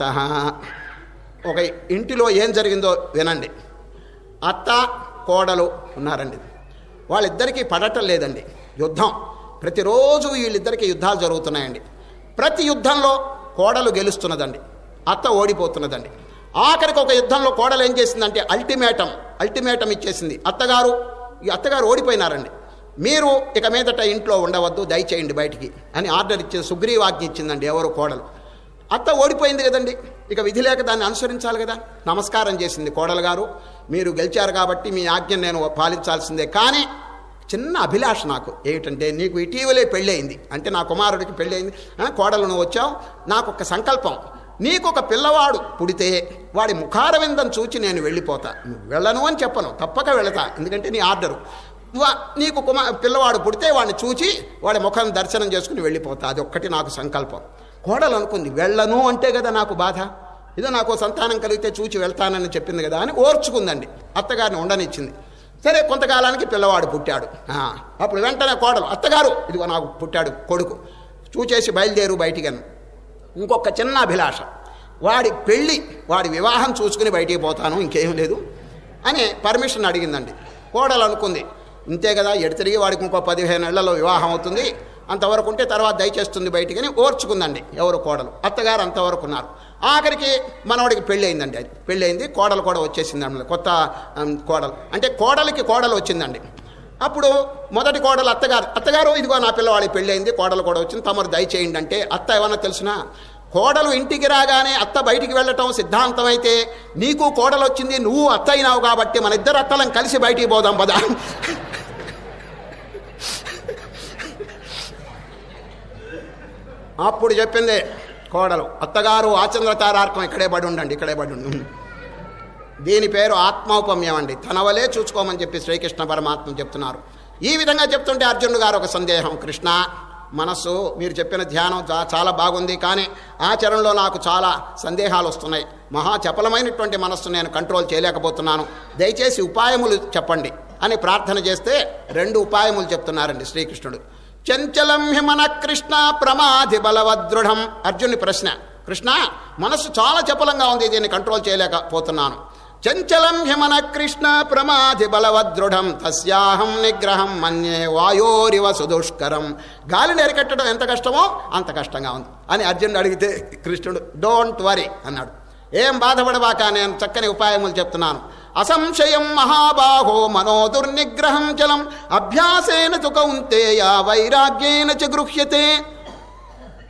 Speaker 3: ఒక ఇంటిలో ఏం జరిగిందో వినండి అత్త కోడలు ఉన్నారండి వాళ్ళిద్దరికీ పడటం లేదండి యుద్ధం ప్రతిరోజు వీళ్ళిద్దరికీ యుద్ధాలు జరుగుతున్నాయండి ప్రతి యుద్ధంలో కోడలు గెలుస్తున్నదండి అత్త ఓడిపోతున్నదండి ఆఖరికి ఒక యుద్ధంలో కోడలు ఏం చేసిందంటే అల్టిమేటం అల్టిమేటం ఇచ్చేసింది అత్తగారు ఈ అత్తగారు ఓడిపోయినారండి మీరు ఇక మీదట ఇంట్లో ఉండవద్దు దయచేయండి బయటికి అని ఆర్డర్ ఇచ్చింది సుగ్రీవాజ్ఞ ఇచ్చిందండి ఎవరు కోడలు అత్త ఓడిపోయింది కదండి ఇక విధి లేక దాన్ని అనుసరించాలి కదా నమస్కారం చేసింది కోడలు గారు మీరు గెలిచారు కాబట్టి మీ ఆజ్ఞను నేను పాలించాల్సిందే కానీ చిన్న అభిలాష నాకు ఏమిటంటే నీకు ఇటీవలే పెళ్ళయింది అంటే నా కుమారుడికి పెళ్ళయింది ఆ, కోడలు నువ్వు వచ్చావు నాకు ఒక సంకల్పం నీకు ఒక పిల్లవాడు పుడితే వాడి ముఖారవిందం చూచి నేను వెళ్ళిపోతా నువ్వు వెళ్ళను అని చెప్పను తప్పక వెళతా ఎందుకంటే నీ ఆర్డరు వా- నీకు కుమా పిల్లవాడు పుడితే వాడిని చూచి వాడి ముఖం దర్శనం చేసుకుని వెళ్ళిపోతా అది ఒక్కటి నాకు సంకల్పం కోడలు అనుకుంది వెళ్ళను అంటే కదా నాకు బాధ ఇదో నాకు సంతానం కలిగితే చూచి వెళ్తానని చెప్పింది కదా అని ఓర్చుకుందండి అత్తగారిని ఉండనిచ్చింది సరే కొంతకాలానికి పిల్లవాడు పుట్టాడు ఆ, అప్పుడు వెంటనే కోడలు అత్తగారు ఇదిగో నాకు పుట్టాడు కొడుకు చూచేసి బయలుదేరు బయటికి అని ఇంకొక చిన్న అభిలాష వాడి పెళ్ళి వాడి వివాహం చూసుకుని బయటికి పోతాను ఇంకేం లేదు అని పర్మిషన్ అడిగిందండి కోడలు అనుకుంది ఇంతే కదా ఎడు తిరిగి వాడికి ఇంకో పదిహేను ఏళ్లలో వివాహం అవుతుంది అంతవరకు ఉంటే తర్వాత దయచేస్తుంది బయటికి అని ఓర్చుకుందండి ఎవరు కోడలు అత్తగారు అంతవరకు ఉన్నారు ఆఖరికి మనవాడికి పెళ్ళి అయిందండి అది పెళ్ళి అయింది కోడలు కూడా వచ్చేసింది అన్నమాట కొత్త ఉమ్, కోడలు అంటే కోడలికి కోడలు వచ్చిందండి అప్పుడు మొదటి కోడలు అత్తగారు అత్తగారు ఇదిగో నా పిల్లవాడికి పెళ్ళయింది కోడలు కూడా వచ్చింది తమరు దయచేయండి అంటే అత్త ఏమన్నా తెలుసునా కోడలు ఇంటికి రాగానే అత్త బయటికి వెళ్ళటం సిద్ధాంతం అయితే నీకు కోడలు వచ్చింది నువ్వు అత్త అయినావు కాబట్టి మన ఇద్దరు అత్తలం కలిసి బయటికి పోదాం పదా అప్పుడు చెప్పింది కోడలు అత్తగారు ఆచంద్ర తారార్కం ఇక్కడే పడి ఉండండి ఇక్కడే పడి ఉండు దీని పేరు ఆత్మౌపమ్యం అండి తన వలే చూసుకోమని చెప్పి శ్రీకృష్ణ పరమాత్మ చెప్తున్నారు ఈ విధంగా చెప్తుంటే అర్జునుడు గారు ఒక సందేహం కృష్ణ మనస్సు మీరు చెప్పిన ధ్యానం చా- చాలా బాగుంది కానీ ఆచరణలో నాకు చాలా సందేహాలు వస్తున్నాయి మహా చపలమైనటువంటి మనస్సు నేను కంట్రోల్ చేయలేకపోతున్నాను దయచేసి ఉపాయములు చెప్పండి అని ప్రార్థన చేస్తే రెండు ఉపాయములు చెప్తున్నారండి శ్రీకృష్ణుడు చంచలం హిమన కృష్ణ ప్రమాధి బలవదృఢం అర్జుని ప్రశ్న కృష్ణ మనస్సు చాలా చపలంగా ఉంది దీన్ని కంట్రోల్ చేయలేకపోతున్నాను చంచలం హిమన కృష్ణ ప్రమాధి బలవదృఢం తస్యాహం నిగ్రహం మన్యే వాయోరివ సుదుష్కరం గాలిని ఎరకట్టడం ఎంత కష్టమో అంత కష్టంగా ఉంది అని అర్జునుడు అడిగితే కృష్ణుడు డోంట్ వరీ అన్నాడు ఏం బాధపడవాక నేను చక్కని ఉపాయములు చెప్తున్నాను అసంశయం మహాబాహో మనో దుర్నిగ్రహం చలం అభ్యాసేన తు కౌంతేయ వైరాగ్యేన చ గృహ్యతే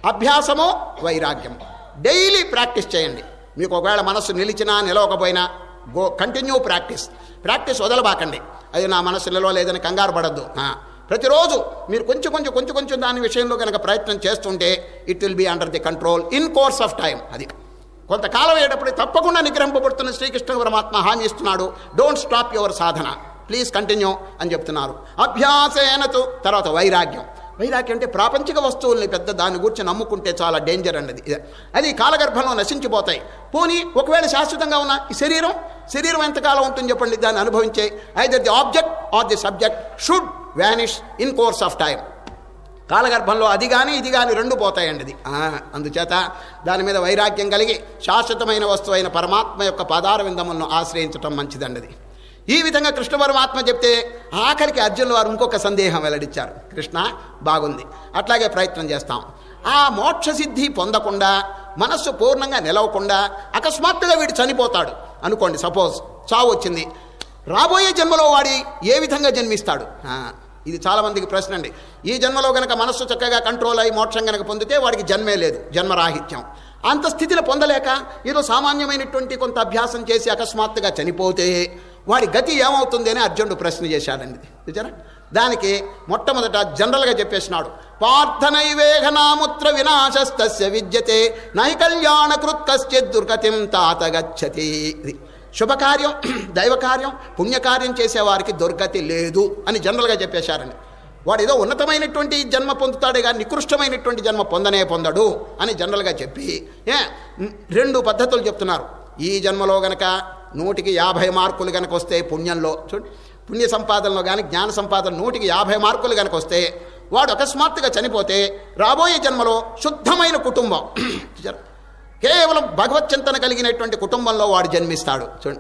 Speaker 3: అభ్యాసము వైరాగ్యము డైలీ ప్రాక్టీస్ చేయండి మీకు ఒకవేళ మనస్సు నిలిచినా నిలవకపోయినా గో కంటిన్యూ ప్రాక్టీస్ ప్రాక్టీస్ వదలబాకండి అది నా మనస్సు నిలవలేదని కంగారు పడద్దు ప్రతిరోజు మీరు కొంచెం కొంచెం కొంచెం కొంచెం దాని విషయంలో కనుక ప్రయత్నం చేస్తుంటే it will be under the control in course of time అది కొంతకాలం అయ్యేటప్పుడు తప్పకుండా నిగ్రహింపబడుతున్న శ్రీకృష్ణ పరమాత్మ హామీ ఇస్తున్నాడు డోంట్ స్టాప్ యువర్ సాధన ప్లీజ్ కంటిన్యూ అని చెప్తున్నారు అభ్యాసేనతు తర్వాత వైరాగ్యం వైరాగ్యం అంటే ప్రాపంచిక వస్తువుల్ని పెద్ద దాని గురించి నమ్ముకుంటే చాలా డేంజర్ అన్నది ఇదే. అది కాలగర్భంలో నశించిపోతాయి పోనీ ఒకవేళ శాశ్వతంగా ఉన్న ఈ శరీరం శరీరం ఎంతకాలం ఉంటుంది చెప్పండి దాన్ని అనుభవించే either the object or the subject should vanish in course of time కాలగర్భంలో అది కానీ ఇది కానీ రెండు పోతాయండి ఇది ఆ, అందుచేత దాని మీద వైరాగ్యం కలిగి శాశ్వతమైన వస్తువైన పరమాత్మ యొక్క పాదార విందములను ఆశ్రయించటం మంచిదండి అది ఈ విధంగా కృష్ణ పరమాత్మ చెప్తే ఆఖరికి అర్జునుల వారు ఇంకొక సందేహం వెల్లడించారు కృష్ణ బాగుంది అట్లాగే ప్రయత్నం చేస్తాం ఆ మోక్ష సిద్ధి పొందకుండా మనస్సు పూర్ణంగా నిలవకుండా అకస్మాత్తుగా వీడు చనిపోతాడు అనుకోండి సపోజ్ చావు వచ్చింది రాబోయే జన్మలో వాడి ఏ విధంగా జన్మిస్తాడు ఆ, ఇది చాలామందికి ప్రశ్న అండి ఈ జన్మలో గనక మనస్సు చక్కగా కంట్రోల్ అయి మోక్షం గనక పొందితే వాడికి జన్మే లేదు జన్మరాహిత్యం అంత స్థితిలో పొందలేక ఏదో సామాన్యమైనటువంటి కొంత అభ్యాసం చేసి అకస్మాత్తుగా చనిపోతే వాడి గతి ఏమవుతుంది అని అర్జునుడు ప్రశ్న చేశాడండి ఇది చూచారా దానికి మొట్టమొదట జనరల్గా చెప్పేసినాడు పార్థనైవేఘనాముత్ర వినాశస్తస్య విద్యతే నై కళ్యాణకృత్ కశ్చిత్ దుర్గతిం తాత గచ్చతి ఇది శుభకార్యం దైవకార్యం పుణ్యకార్యం చేసేవారికి దుర్గతి లేదు అని జనరల్గా చెప్పేశారండి వాడు ఏదో ఉన్నతమైనటువంటి జన్మ పొందుతాడే కానీ నికృష్టమైనటువంటి జన్మ పొందనే పొందడు అని జనరల్గా చెప్పి ఏ రెండు పద్ధతులు చెప్తున్నారు ఈ జన్మలో గనక నూటికి యాభై మార్కులు కనుక వస్తే పుణ్యంలో చూడు పుణ్య సంపాదనలో కానీ జ్ఞాన సంపాదన నూటికి యాభై మార్కులు కనుక వస్తే వాడు అకస్మాత్తుగా చనిపోతే రాబోయే జన్మలో శుద్ధమైన కుటుంబం చూసారా? కేవలం భగవత్ చింతన కలిగినటువంటి కుటుంబంలో వాడు జన్మిస్తాడు చూడండి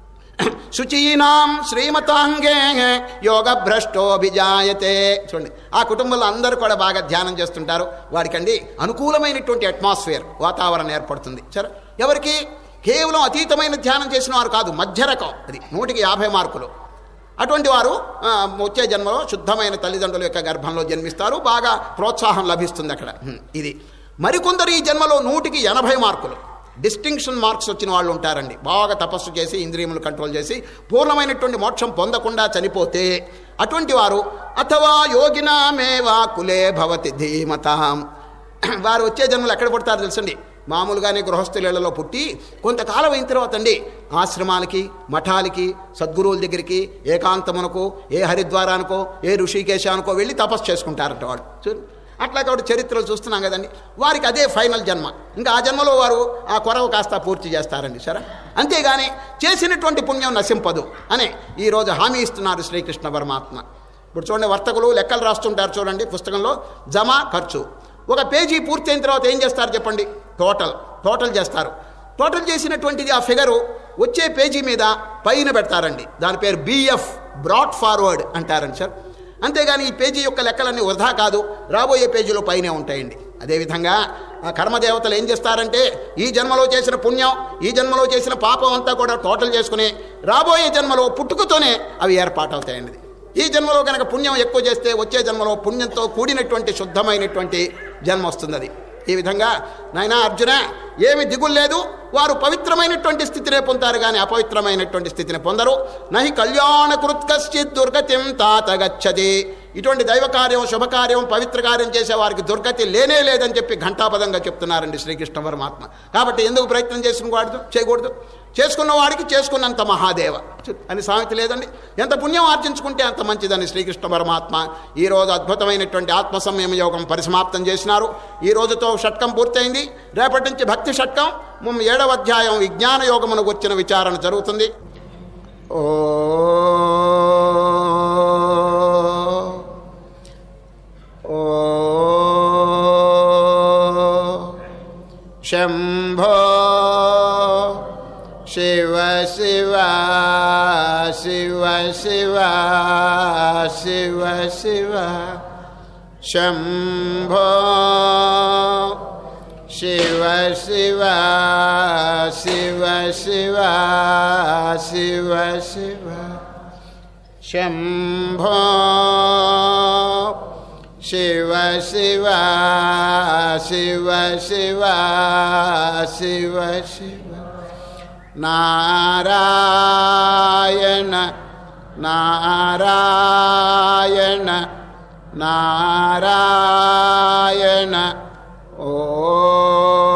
Speaker 3: శుచీనాం శ్రీమతాంగే యోగ భ్రష్టోభిజాయతే చూడండి ఆ కుటుంబంలో అందరూ కూడా బాగా ధ్యానం చేస్తుంటారు వాడికండి అనుకూలమైనటువంటి అట్మాస్ఫియర్ వాతావరణం ఏర్పడుతుంది సరే ఎవరికి కేవలం అతీతమైన ధ్యానం చేసిన వారు కాదు మధ్య రకం అది నూటికి యాభై మార్కులు అటువంటి వారు ఆ, వచ్చే జన్మలో శుద్ధమైన తల్లిదండ్రుల యొక్క గర్భంలో జన్మిస్తారు బాగా ప్రోత్సాహం లభిస్తుంది అక్కడ హ్మ్, ఇది మరికొందరు ఈ జన్మలో నూటికి ఎనభై మార్కులు డిస్టింక్షన్ మార్క్స్ వచ్చిన వాళ్ళు ఉంటారండి బాగా తపస్సు చేసి ఇంద్రియములు కంట్రోల్ చేసి పూర్ణమైనటువంటి మోక్షం పొందకుండా చనిపోతే అటువంటి వారు అథవా యోగినామేవా కులే భవతి ధీమతాం వారు వచ్చే జన్మలు ఎక్కడ పుడతారు తెలుసండి మామూలుగానే గృహస్థులలో పుట్టి కొంతకాలం అయిన తర్వాత అండి ఆశ్రమాలకి మఠాలకి సద్గురువుల దగ్గరికి ఏకాంతమునకు ఏ హరిద్వారానికో ఏ ఋషికేశానికో వెళ్ళి తపస్సు చేసుకుంటారట వాడు చూడు అట్లా కాబట్టి చరిత్రలు చూస్తున్నాం కదండి వారికి అదే ఫైనల్ జన్మ ఇంకా ఆ జన్మలో వారు ఆ కొరవ కాస్త పూర్తి చేస్తారండి సరే అంతేగాని చేసినటువంటి పుణ్యం నశింపదు అని ఈరోజు హామీ ఇస్తున్నారు శ్రీకృష్ణ పరమాత్మ ఇప్పుడు చూడండి వర్తకులు లెక్కలు రాస్తుంటారు చూడండి పుస్తకంలో జమ ఖర్చు ఒక పేజీ పూర్తయిన తర్వాత ఏం చేస్తారు చెప్పండి టోటల్ టోటల్ చేస్తారు టోటల్ చేసినటువంటిది ఆ ఫిగరు వచ్చే పేజీ మీద పైన పెడతారండి దాని పేరు బిఎఫ్ బ్రాడ్ ఫార్వర్డ్ అంటారండి సార్ అంతేగాని ఈ పేజీ యొక్క లెక్కలన్నీ వృధా కాదు రాబోయే పేజీలో పైనే ఉంటాయండి అదేవిధంగా ఆ కర్మదేవతలు ఏం చేస్తారంటే ఈ జన్మలో చేసిన పుణ్యం ఈ జన్మలో చేసిన పాపం అంతా కూడా టోటల్ చేసుకుని రాబోయే జన్మలో పుట్టుకతోనే అవి ఏర్పాటవుతాయండి ఈ జన్మలో కనుక పుణ్యం ఎక్కువ చేస్తే వచ్చే జన్మలో పుణ్యంతో కూడినటువంటి శుద్ధమైనటువంటి జన్మ వస్తుంది అది ఈ విధంగా నాయనా అర్జున ఏమి దిగులు లేదు వారు పవిత్రమైనటువంటి స్థితినే పొందుతారు కానీ అపవిత్రమైనటువంటి స్థితిని పొందరు నహి కళ్యాణ కృత్కశ్చిత్ దుర్గతిం తాత గచ్చది ఇటువంటి దైవ కార్యం శుభకార్యం పవిత్ర కార్యం చేసే వారికి దుర్గతి లేనే లేదని చెప్పి ఘంటాపదంగా చెప్తున్నారండి శ్రీకృష్ణ పరమాత్మ కాబట్టి ఎందుకు ప్రయత్నం చేసుకుని చేయకూడదు చేసుకున్న వాడికి చేసుకున్నంత మహాదేవ అని సామెత లేదండి ఎంత పుణ్యం ఆర్జించుకుంటే అంత మంచిదని శ్రీకృష్ణ పరమాత్మ ఈరోజు అద్భుతమైనటువంటి ఆత్మ సంయమ యోగం పరిసమాప్తం చేసినారు ఈ రోజుతో షట్కం పూర్తయింది రేపటి నుంచి భక్తి షట్కం ముమ్ ఏడవ అధ్యాయం విజ్ఞాన యోగమునకు వచ్చిన విచారణ జరుగుతుంది ఓ ఓ శంభో శివ శివ శివ శివ శివ శివ శంభో శివ శివ శివ శివ శివ శివ శంభో శివ శివ శివ శివ శివ శివ నారాయణ నారాయణ నారాయణ ఓ